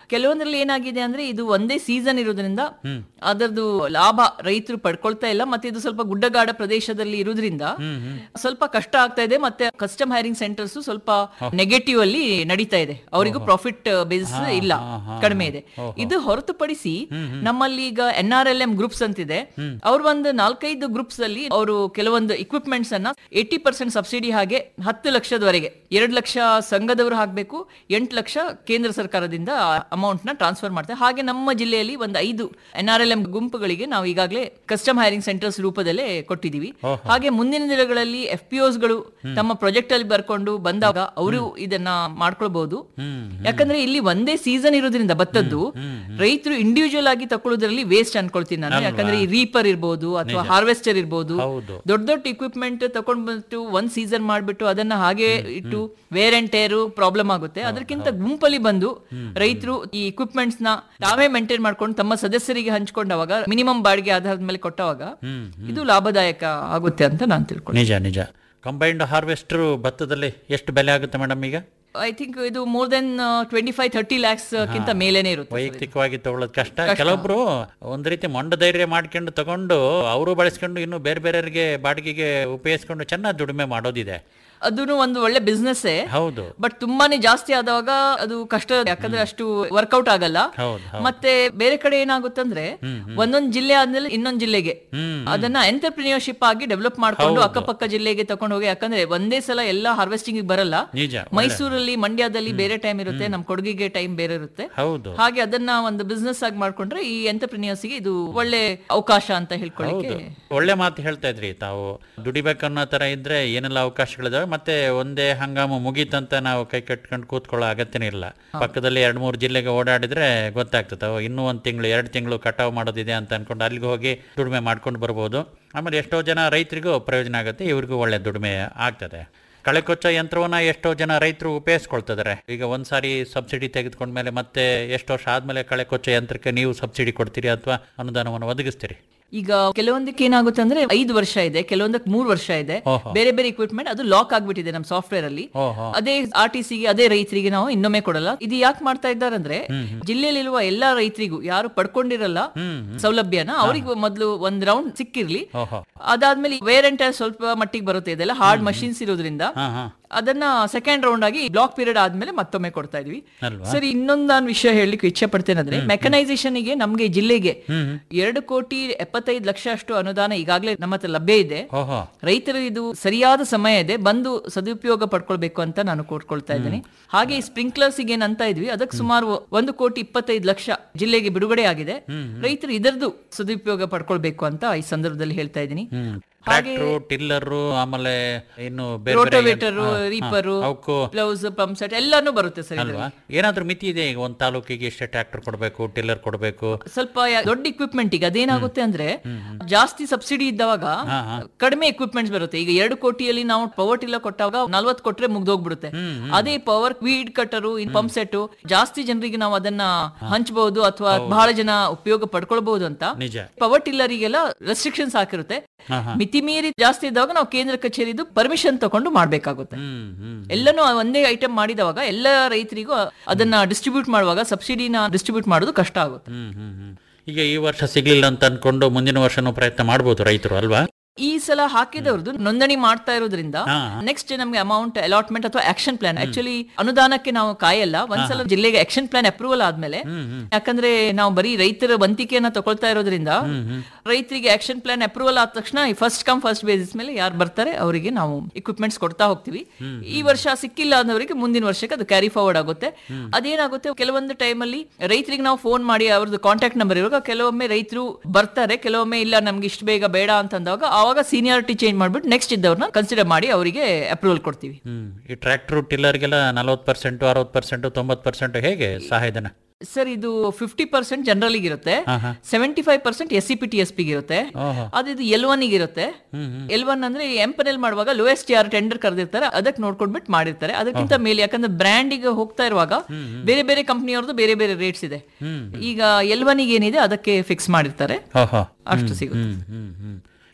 ಕೆಲವೊಂದ್ರಲ್ಲಿ ಏನಾಗಿದೆ ಅಂದ್ರೆ ಇದು ಒಂದೇ ಸೀಸನ್ ಇರೋದ್ರಿಂದ ಅದರದ್ದು ಲಾಭ ರೈತರು ಪಡ್ಕೊಳ್ತಾ ಇಲ್ಲ ಮತ್ತೆ ಇದು ಸ್ವಲ್ಪ ಗುಡ್ಡಗಾಡ ಪ್ರದೇಶದಲ್ಲಿ ಇರೋದ್ರಿಂದ ಸ್ವಲ್ಪ ಕಷ್ಟ ಆಗ್ತಾ ಇದೆ ಮತ್ತೆ ಕಸ್ಟಮ್ ಹೈರಿಂಗ್ ಸೆಂಟರ್ಸ್ ಸ್ವಲ್ಪ ನೆಗೆಟಿವ್ ಅಲ್ಲಿ ನಡೀತಾ ಇದೆ ಅವರಿಗೂ ಪ್ರಾಫಿಟ್ ಬೇಸ್ ಇಲ್ಲ ಕಡಿಮೆ ಇದೆ ಇದು ಹೊರತುಪಡಿಸಿ ನಮ್ಮಲ್ಲಿ ಈಗ N R L M groups ಅಂತಿದೆ ಅವ್ರ ಒಂದು ನಾಲ್ಕೈದು ಗ್ರೂಪ್ಸ್ ಅಲ್ಲಿ ಅವರು ಕೆಲವೊಂದು ಇಕ್ವಿಪ್ಮೆಂಟ್ಸ್ ಅನ್ನ ಏಟಿ ಪರ್ಸೆಂಟ್ ಸಬ್ಸಿಡಿ ಹಾಗೆ ಹತ್ತು ಲಕ್ಷದವರೆಗೆ ಎರಡು ಲಕ್ಷ ಸಂಘದವರು ಹಾಕ್ಬೇಕು ಎಂಟು ಲಕ್ಷ ಕೇಂದ್ರ ಸರ್ಕಾರದಿಂದ ಅಮೌಂಟ್ ನ ಟ್ರಾನ್ಸ್ಫರ್ ಮಾಡ್ತಾರೆ ಹಾಗೆ ನಮ್ಮ ಜಿಲ್ಲೆಯಲ್ಲಿ ಒಂದು ಐದು ಎನ್ ಆರ್ ಎಲ್ ಎಂ ಗುಂಪುಗಳಿಗೆ ನಾವು ಈಗಾಗಲೇ ಕಸ್ಟಮ್ ಹೈರಿಂಗ್ ಸೆಂಟರ್ಸ್ ರೂಪದಲ್ಲೇ ಕೊಟ್ಟಿದ್ದೀವಿ ಹಾಗೆ ಮುಂದಿನ ದಿನಗಳಲ್ಲಿ ಎಫ್ ಪಿ ಗಳು ತಮ್ಮ ಪ್ರಾಜೆಕ್ಟ್ ಅಲ್ಲಿ ಬರ್ಕೊಂಡು ಬಂದಾಗ ಅವರು ಇದನ್ನ ಮಾಡ್ಕೊಳ್ಬಹುದು ಯಾಕಂದ್ರೆ ಇಲ್ಲಿ ಒಂದೇ ಸೀಸನ್ ಇರೋದ್ರಿಂದ ಭತ್ತದ್ದು ರೈತರು ಇಂಡಿವಿಜುವಲ್ ಆಗಿ ತಕೊಳ್ಳೋದ್ರಲ್ಲಿ ವೇಸ್ಟ್ ಅನ್ಕೊಳ್ತೀನಿ ನಾನು ಯಾಕಂದ್ರೆ ಈ ರೀಪರ್ ಇರ್ಬೋದು ಅಥವಾ ಹಾರ್ವೆಸ್ಟರ್ ಇರ್ಬೋದು ದೊಡ್ಡ ದೊಡ್ಡ ಇಕ್ವಿಪ್ಮೆಂಟ್ ತಕೊಂಡ್ಬಿಟ್ಟು ಒಂದ್ ಸೀಸನ್ ಮಾಡ್ಬಿಟ್ಟು ಅದನ್ನ ಹಾಗೆ ಇಟ್ಟು ವೇರ್ ಅಂಡ್ ಟೇರು ಪ್ರಾಬ್ಲಮ್ ಆಗುತ್ತೆ ಅದಕ್ಕಿಂತ ಗುಂಪಲ್ಲಿ ಬಂದು ರೈತರು ಈ ಇಕ್ವಿಪ್ಮೆಂಟ್ಸ್ ನ ತಾವೇ ಮೇಂಟೈನ್ ಮಾಡ್ಕೊಂಡು ತಮ್ಮ ಸದಸ್ಯರಿಗೆ ಹಂಚ್ಕೊಂಡವಾಗ ಮಿನಿಮಮ್ ಬಾಡಿಗೆ ಆಧಾರದ ಮೇಲೆ ಕೊಟ್ಟವಾಗ ಇದು ಲಾಭದಾಯಕ ಆಗುತ್ತೆ ಅಂತ ನಾನು ತಿಳ್ಕೊಂಡು ನಿಜ ನಿಜ ಕಂಬೈನ್ಡ್ ಹಾರ್ವೆಸ್ಟರ್ ಭತ್ತದಲ್ಲಿ ಎಷ್ಟು ಬೆಲೆ ಆಗುತ್ತೆ ಮೇಡಮ್ ಈಗ ಐ ಥಿಂಕ್ ಇದು more than twenty five thirty lakhs ಕಿಂತ ಮೇಲೇನೆ ಇರುತ್ತೆ sir ಇದು. ವೈಯಕ್ತಿಕವಾಗಿ ತಗೊಳ್ಳೋದು ಕಷ್ಟ ಕೆಲವೊಬ್ರು ಒಂದ್ ರೀತಿ ಮೊಂಡ ಧೈರ್ಯ ಮಾಡ್ಕೊಂಡು ತಗೊಂಡು ಅವರು ಬಳಸ್ಕೊಂಡು ಇನ್ನು ಬೇರೆ ಬೇರೆಯವರಿಗೆ ಬಾಡಿಗೆಗೆ ಉಪಯೋಗಿಸ್ಕೊಂಡು ಚೆನ್ನಾಗಿ ದುಡಿಮೆ ಮಾಡೋದಿದೆ ಅದೂನು ಒಂದು ಒಳ್ಳೆ ಬಿಸ್ನೆಸ್ ಹೌದು ಬಟ್ ತುಂಬಾನೇ ಜಾಸ್ತಿ ಆದವಾಗ ಅದು ಕಷ್ಟ ಯಾಕಂದ್ರೆ ಅಷ್ಟು ವರ್ಕೌಟ್ ಆಗಲ್ಲ ಹೌದು, ಹೌದು. ಮತ್ತೆ ಬೇರೆ ಕಡೆ ಏನಾಗುತ್ತಂದ್ರೆ ಒಂದೊಂದ್ ಜಿಲ್ಲೆ ಆದ್ಮೇಲೆ ಇನ್ನೊಂದ್ ಜಿಲ್ಲೆಗೆ ಅದನ್ನ ಎಂಟರ್ಪ್ರಿನಿಯರ್ಶಿಪ್ ಆಗಿ ಡೆವಲಪ್ ಮಾಡ್ಕೊಂಡು ಅಕ್ಕಪಕ್ಕ ಜಿಲ್ಲೆಗೆ ತಕೊಂಡು ಹೋಗಿ ಯಾಕಂದ್ರೆ ಒಂದೇ ಸಲ ಎಲ್ಲ ಹಾರ್ವೆಸ್ಟಿಂಗ್ ಬರಲ್ಲ ನಿಜ ಮೈಸೂರಲ್ಲಿ ಮಂಡ್ಯದಲ್ಲಿ ಬೇರೆ ಟೈಮ್ ಇರುತ್ತೆ ನಮ್ ಕೊಡಗಿಗೆ ಟೈಮ್ ಬೇರೆ ಇರುತ್ತೆ ಹೌದು ಹಾಗೆ ಅದನ್ನ ಒಂದು ಬಿಸ್ನೆಸ್ ಆಗಿ ಮಾಡ್ಕೊಂಡ್ರೆ ಈ ಎಂಟರ್ಪ್ರಿನಿಯರ್ಸ್ ಗೆ ಇದು ಒಳ್ಳೆ ಅವಕಾಶ ಅಂತ ಹೇಳ್ಕೊಳ್ಳಿಕ್ಕೆ ಒಳ್ಳೆ ಮಾತು ಹೇಳ್ತಾ ಇದ್ರಿ ತಾವು ದುಡಿಬೇಕನ್ನೋ ತರ ಇದ್ರೆ ಏನೆಲ್ಲ ಅವಕಾಶಗಳಿದಾವೆ ಮತ್ತೆ ಒಂದೇ ಹಂಗಾಮು ಮುಗೀತಂತ ನಾವು ಕೈ ಕಟ್ಕೊಂಡು ಕೂತ್ಕೊಳ್ಳೋ ಅಗತ್ಯನೇ ಇಲ್ಲ ಪಕ್ಕದಲ್ಲಿ ಎರಡ್ ಮೂರು ಜಿಲ್ಲೆಗೆ ಓಡಾಡಿದ್ರೆ ಗೊತ್ತಾಗ್ತದೆ ಅವು ಇನ್ನೂ ಒಂದ್ ತಿಂಗಳು ಎರಡು ತಿಂಗಳು ಕಟಾವು ಮಾಡೋದಿದೆ ಅಂತ ಅನ್ಕೊಂಡು ಅಲ್ಲಿಗೆ ಹೋಗಿ ದುಡಿಮೆ ಮಾಡ್ಕೊಂಡು ಬರ್ಬೋದು ಆಮೇಲೆ ಎಷ್ಟೋ ಜನ ರೈತರಿಗೂ ಪ್ರಯೋಜನ ಆಗುತ್ತೆ ಇವ್ರಿಗೂ ಒಳ್ಳೆ ದುಡಿಮೆ ಆಗ್ತದೆ ಕಳೆ ಕೊಚ್ಚೋ ಯಂತ್ರವನ್ನ ಎಷ್ಟೋ ಜನ ರೈತರು ಉಪಯೋಗಿಸ್ಕೊಳ್ತಿದ್ದಾರೆ ಈಗ ಒಂದ್ಸಾರಿ ಸಬ್ಸಿಡಿ ತೆಗೆದುಕೊಂಡ್ಮೇಲೆ ಮತ್ತೆ ಎಷ್ಟು ವರ್ಷ ಆದ್ಮೇಲೆ ಕಳೆ ಕೊಚ್ಚೋ ಯಂತ್ರಕ್ಕೆ ನೀವು ಸಬ್ಸಿಡಿ ಕೊಡ್ತೀರಿ ಅಥವಾ ಅನುದಾನವನ್ನು ಒದಗಿಸ್ತೀರಿ ಈಗ ಕೆಲವೊಂದಕ್ಕೆ ಏನಾಗುತ್ತೆ ಅಂದ್ರೆ ಐದು ವರ್ಷ ಇದೆ ಕೆಲವೊಂದಕ್ಕೆ ಮೂರು ವರ್ಷ ಇದೆ ಓಹೋ. ಬೇರೆ ಬೇರೆ ಇಕ್ವಿಪ್ಮೆಂಟ್ ಅದು ಲಾಕ್ ಆಗ್ಬಿಟ್ಟಿದೆ ನಮ್ಮ ಸಾಫ್ಟ್ವೇರ್ ಅಲ್ಲಿ ಓಹೋ. ಅದೇ ಆರ್ ಟಿ ಸಿಗೆ ಅದೇ ರೈತರಿಗೆ ನಾವು ಇನ್ನೊಮ್ಮೆ ಕೊಡಲ್ಲ ಇದು ಯಾಕೆ ಮಾಡ್ತಾ ಇದ್ದಾರೆ ಅಂದ್ರೆ ಜಿಲ್ಲೆಯಲ್ಲಿರುವ ಎಲ್ಲಾ ರೈತರಿಗೂ ಯಾರು ಪಡ್ಕೊಂಡಿರಲ್ಲ ಸೌಲಭ್ಯನ ಅವ್ರಿಗೆ ಮೊದಲು ಒಂದ್ ರೌಂಡ್ ಸಿಕ್ಕಿರ್ಲಿ ಓಹೋ ಅದಾದ್ಮೇಲೆ ವೇರ್ ಅಂಡ್ ಸ್ವಲ್ಪ ಮಟ್ಟಿಗೆ ಬರುತ್ತೆ ಇದೆಲ್ಲ ಹಾರ್ಡ್ ಮಷಿನ್ಸ್ ಇರೋದ್ರಿಂದ ಹಾ ಹಾ ಅದನ್ನ ಸೆಕೆಂಡ್ ರೌಂಡ್ ಆಗಿ ಬ್ಲಾಕ್ ಪೀರಿಯಡ್ ಆದ್ಮೇಲೆ ಮತ್ತೊಮ್ಮೆ ಕೊಡ್ತಾ ಇದೀವಿ ಅಲ್ವಾ? ಸರಿ ಇನ್ನೊಂದು ನಾನು ವಿಷಯ ಹೇಳಲಿಕ್ಕೆ ಇಚ್ಛೆ ಪಡ್ತೇನೆ ಅಂದ್ರೆ ಮೆಕನೈಸೇಷನ್ ಗೆ ನಮ್ಗೆ ಜಿಲ್ಲೆಗೆ ಎರಡು ಕೋಟಿ ಎಪ್ಪತ್ತೈದು ಲಕ್ಷ ಅಷ್ಟು ಅನುದಾನ ಈಗಾಗಲೇ ನಮ್ಮ ಹತ್ರ ಲಭ್ಯ ಇದೆ ಓಹೋ ರೈತರು ಇದು ಸರಿಯಾದ ಸಮಯ ಇದೆ ಬಂದು ಸದುಪಯೋಗ ಪಡ್ಕೊಳ್ಬೇಕು ಅಂತ ನಾನು ಕೋರ್ಕೊಳ್ತಾ ಇದ್ದೀನಿ ಹಾಗೆ ಈ ಸ್ಪ್ರಿಂಕ್ಲರ್ಸ್ ಏನ್ ಅಂತ ಇದ್ವಿ ಅದಕ್ಕೆ ಸುಮಾರು ಒಂದು ಕೋಟಿ ಇಪ್ಪತ್ತೈದು ಲಕ್ಷ ಜಿಲ್ಲೆಗೆ ಬಿಡುಗಡೆ ಆಗಿದೆ ರೈತರು ಇದರದ್ದು ಸದುಪಯೋಗ ಪಡ್ಕೊಳ್ಬೇಕು ಅಂತ ಈ ಸಂದರ್ಭದಲ್ಲಿ ಹೇಳ್ತಾ ಇದ್ದೀನಿ ಟ್ರ್ಯಾಕ್ಟ್ರು ಟಿಲ್ಲರು ಆಮೇಲೆ ಇನ್ನು ಬೇರೆ ಬೇರೆ ರೋಟೋವೇಟರ್ ಹಾ, ಹಾ. ರೀಪರು ಅವಕ್ಕೂ ಬ್ಲೌಸ್ ಪಂಪ್ ಸೆಟ್ ಎಲ್ಲಾನು ಬರುತ್ತೆ ಸರ್ ಅಲ್ವಾ ಏನಾದ್ರೂ ಮಿತಿ ಇದೆ ಈಗ ಒಂದ್ ತಾಲೂಕಿಗೆ ಇಷ್ಟೇ ಟ್ರ್ಯಾಕ್ಟರ್ ಕೊಡಬೇಕು ಟಿಲ್ಲರ್ ಕೊಡಬೇಕು ಸ್ವಲ್ಪ ಯಾ- ದೊಡ್ಡ ಇಕ್ವಿಪ್ಮೆಂಟ್ ಈಗ ಅದೇನಾಗುತ್ತೆ ಅಂದ್ರೆ ಜಾಸ್ತಿ ಸಬ್ಸಿಡಿ ಇದ್ದವಾಗ ಕಡಿಮೆ ಇಕ್ವಿಪ್ಮೆಂಟ್ಸ್ ಬರುತ್ತೆ ಈಗ ಎರಡು ಕೋಟಿಯಲ್ಲಿ ನಾವು ಪವರ್ ಟಿಲ್ಲರ್ ಕೊಟ್ಟಾಗ ನಲ್ವತ್ ಕೊಟ್ರೆ ಮುಗ್ದೋಗ್ಬಿಡುತ್ತೆ ಅದೇ power weed cutter pump set ಜಾಸ್ತಿ ಜನರಿಗೆ ನಾವು ಅದನ್ನ ಹಂಚಬಹುದು ಅಥವಾ ಬಹಳ ಜನ ಉಪಯೋಗ ಪಡ್ಕೊಳ್ಬಹುದು ಅಂತ ನಿಜ ಪವರ್ ಟಿಲ್ಲರಿಗೆಲ್ಲ ರೆಸ್ಟ್ರಿಕ್ಷನ್ಸ್ ಹಾಕಿರುತ್ತೆ ಮಿತಿ ಮೀರಿ ಜಾಸ್ತಿ ಇದ್ದಾಗ ನಾವು ಕೇಂದ್ರ ಕಚೇರಿದು ಪರ್ಮಿಷನ್ ತಗೊಂಡು ಮಾಡ್ಬೇಕಾಗುತ್ತೆ ಹ್ಮ್ ಹ್ಮ್ ಎಲ್ಲನೂ ಒಂದೇ ಐಟಮ್ ಮಾಡಿದವಾಗ ಎಲ್ಲ ರೈತರಿಗೂ ಅದನ್ನ ಡಿಸ್ಟ್ರಿಬ್ಯೂಟ್ ಮಾಡುವಾಗ ಸಬ್ಸಿಡಿನ ಡಿಸ್ಟ್ರಿಬ್ಯೂಟ್ ಮಾಡೋದು ಕಷ್ಟ ಆಗುತ್ತೆ ಹ್ಮ್ ಹ್ಮ್ ಹ್ಮ್ ಈಗ ಈ ವರ್ಷ ಸಿಗ್ಲಿಲ್ಲ ಅಂತ ಅನ್ಕೊಂಡು ಮುಂದಿನ ವರ್ಷನೂ ಪ್ರಯತ್ನ ಮಾಡ್ಬೋದು ರೈತರು ಅಲ್ವಾ ಈ ಸಲ ಹಾಕಿದವ್ರದ್ದು ನೋಂದಣಿ ಮಾಡ್ತಾ ಇರೋದ್ರಿಂದ ಹಾ. ನೆಕ್ಸ್ಟ್ ನಮ್ಗೆ ಅಮೌಂಟ್ ಅಲಾಟ್ಮೆಂಟ್ ಅಥವಾ ಆಕ್ಷನ್ ಪ್ಲಾನ್ ಆಕ್ಚುಲಿ ಅನುದಾನಕ್ಕೆ ನಾವು ಕಾಯಲ್ಲ ಒಂದ್ಸಲ ಜಿಲ್ಲೆಗೆ ಆಕ್ಷನ್ ಪ್ಲಾನ್ ಅಪ್ರೂವಲ್ ಆದ್ಮೇಲೆ ಯಾಕಂದ್ರೆ ನಾವು ಬರೀ ರೈತರ ವಂತಿಕೆಯನ್ನ ತಗೊಳ್ತಾ ಇರೋದ್ರಿಂದ ರೈತರಿಗೆ ಆಕ್ಷನ್ ಪ್ಲಾನ್ ಅಪ್ರೂವಲ್ ಆದ ತಕ್ಷಣ ಫಸ್ಟ್ ಕಮ್ ಫಸ್ಟ್ ಬೇಸಿಸ್ ಮೇಲೆ ಯಾರು ಬರ್ತಾರೆ ಅವರಿಗೆ ನಾವು ಇಕ್ವಿಪ್ಮೆಂಟ್ಸ್ ಕೊಡ್ತಾ ಹೋಗ್ತೀವಿ ಈ ವರ್ಷ ಸಿಕ್ಕಿಲ್ಲ ಅನ್ನೋರಿಗೆ ಮುಂದಿನ ವರ್ಷಕ್ಕೆ ಅದು ಕ್ಯಾರಿ ಫಾರ್ವರ್ಡ್ ಆಗುತ್ತೆ ಅದೇನಾಗುತ್ತೆ ಕೆಲವೊಂದು ಟೈಮಲ್ಲಿ ರೈತರಿಗೆ ನಾವು ಫೋನ್ ಮಾಡಿ ಅವ್ರದ್ದು ಕಾಂಟ್ಯಾಕ್ಟ್ ನಂಬರ್ ಇರುವಾಗ ಕೆಲವೊಮ್ಮೆ ರೈತರು ಬರ್ತಾರೆ ಕೆಲವೊಮ್ಮೆ ಇಲ್ಲ ನಮ್ಗೆ ಇಷ್ಟು ಬೇಗ ಬೇಡ ಅಂತಂದಾಗ ಆವಾಗ ಸೀನಿಯಾರಿಟಿ ಚೇಂಜ್ ಮಾಡ್ಬಿಟ್ಟು ನೆಕ್ಸ್ಟ್ ಇದ್ದವ್ರನ್ನ ಕನ್ಸಿಡರ್ ಮಾಡಿ ಅವರಿಗೆ ಅಪ್ರೂವಲ್ ಕೊಡ್ತೀವಿ ಹ್ಮ್ ಈ ಟ್ರ್ಯಾಕ್ಟರ್ ಟಿಲ್ಲರ್ಗೆಲ್ಲ ನಲವತ್ತು ಪರ್ಸೆಂಟ್ ಅರವತ್ತು ಪರ್ಸೆಂಟ್ ತೊಂಬತ್ತು ಪರ್ಸೆಂಟ್ ಹೇಗೆ ಸಹಾಯಧನ ಸರ್ ಇದು ಫಿಫ್ಟಿ ಪರ್ಸೆಂಟ್ ಜನರಲ್ ಇರುತ್ತೆ seventy five percent S C P T S P ಇರುತ್ತೆ ಅದು ಇದು ಎಲ್ ಒನ್ ಇರುತ್ತೆ ಎಲ್ ಒನ್ ಅಂದ್ರೆ ಎಂಪನೆಲ್ ಮಾಡುವಾಗ ಲೋಯೆಸ್ಟ್ ಯಾರು ಟೆಂಡರ್ ಕರೆದಿರ್ತಾರೆ ಅದಕ್ಕೆ ನೋಡ್ಕೊಂಡ್ಬಿಟ್ಟು ಮಾಡಿರ್ತಾರೆ ಅದಕ್ಕಿಂತ ಮೇಲೆ ಯಾಕಂದ್ರೆ ಬ್ರ್ಯಾಂಡಿಗೆ ಹೋಗ್ತಾ ಇರುವಾಗ ಬೇರೆ ಬೇರೆ ಕಂಪ್ನಿಯವ್ರದ್ದು ಬೇರೆ ಬೇರೆ ರೇಟ್ಸ್ ಇದೆ ಈಗ ಎಲ್ ಒನ್ ಏನಿದೆ ಅದಕ್ಕೆ ಫಿಕ್ಸ್ ಮಾಡಿರ್ತಾರೆ ಓಹೋ ಅಷ್ಟು ಸಿಗುತ್ತೆ ಹ್ಮ್ ಹ್ಮ್ ಹ್ಮ್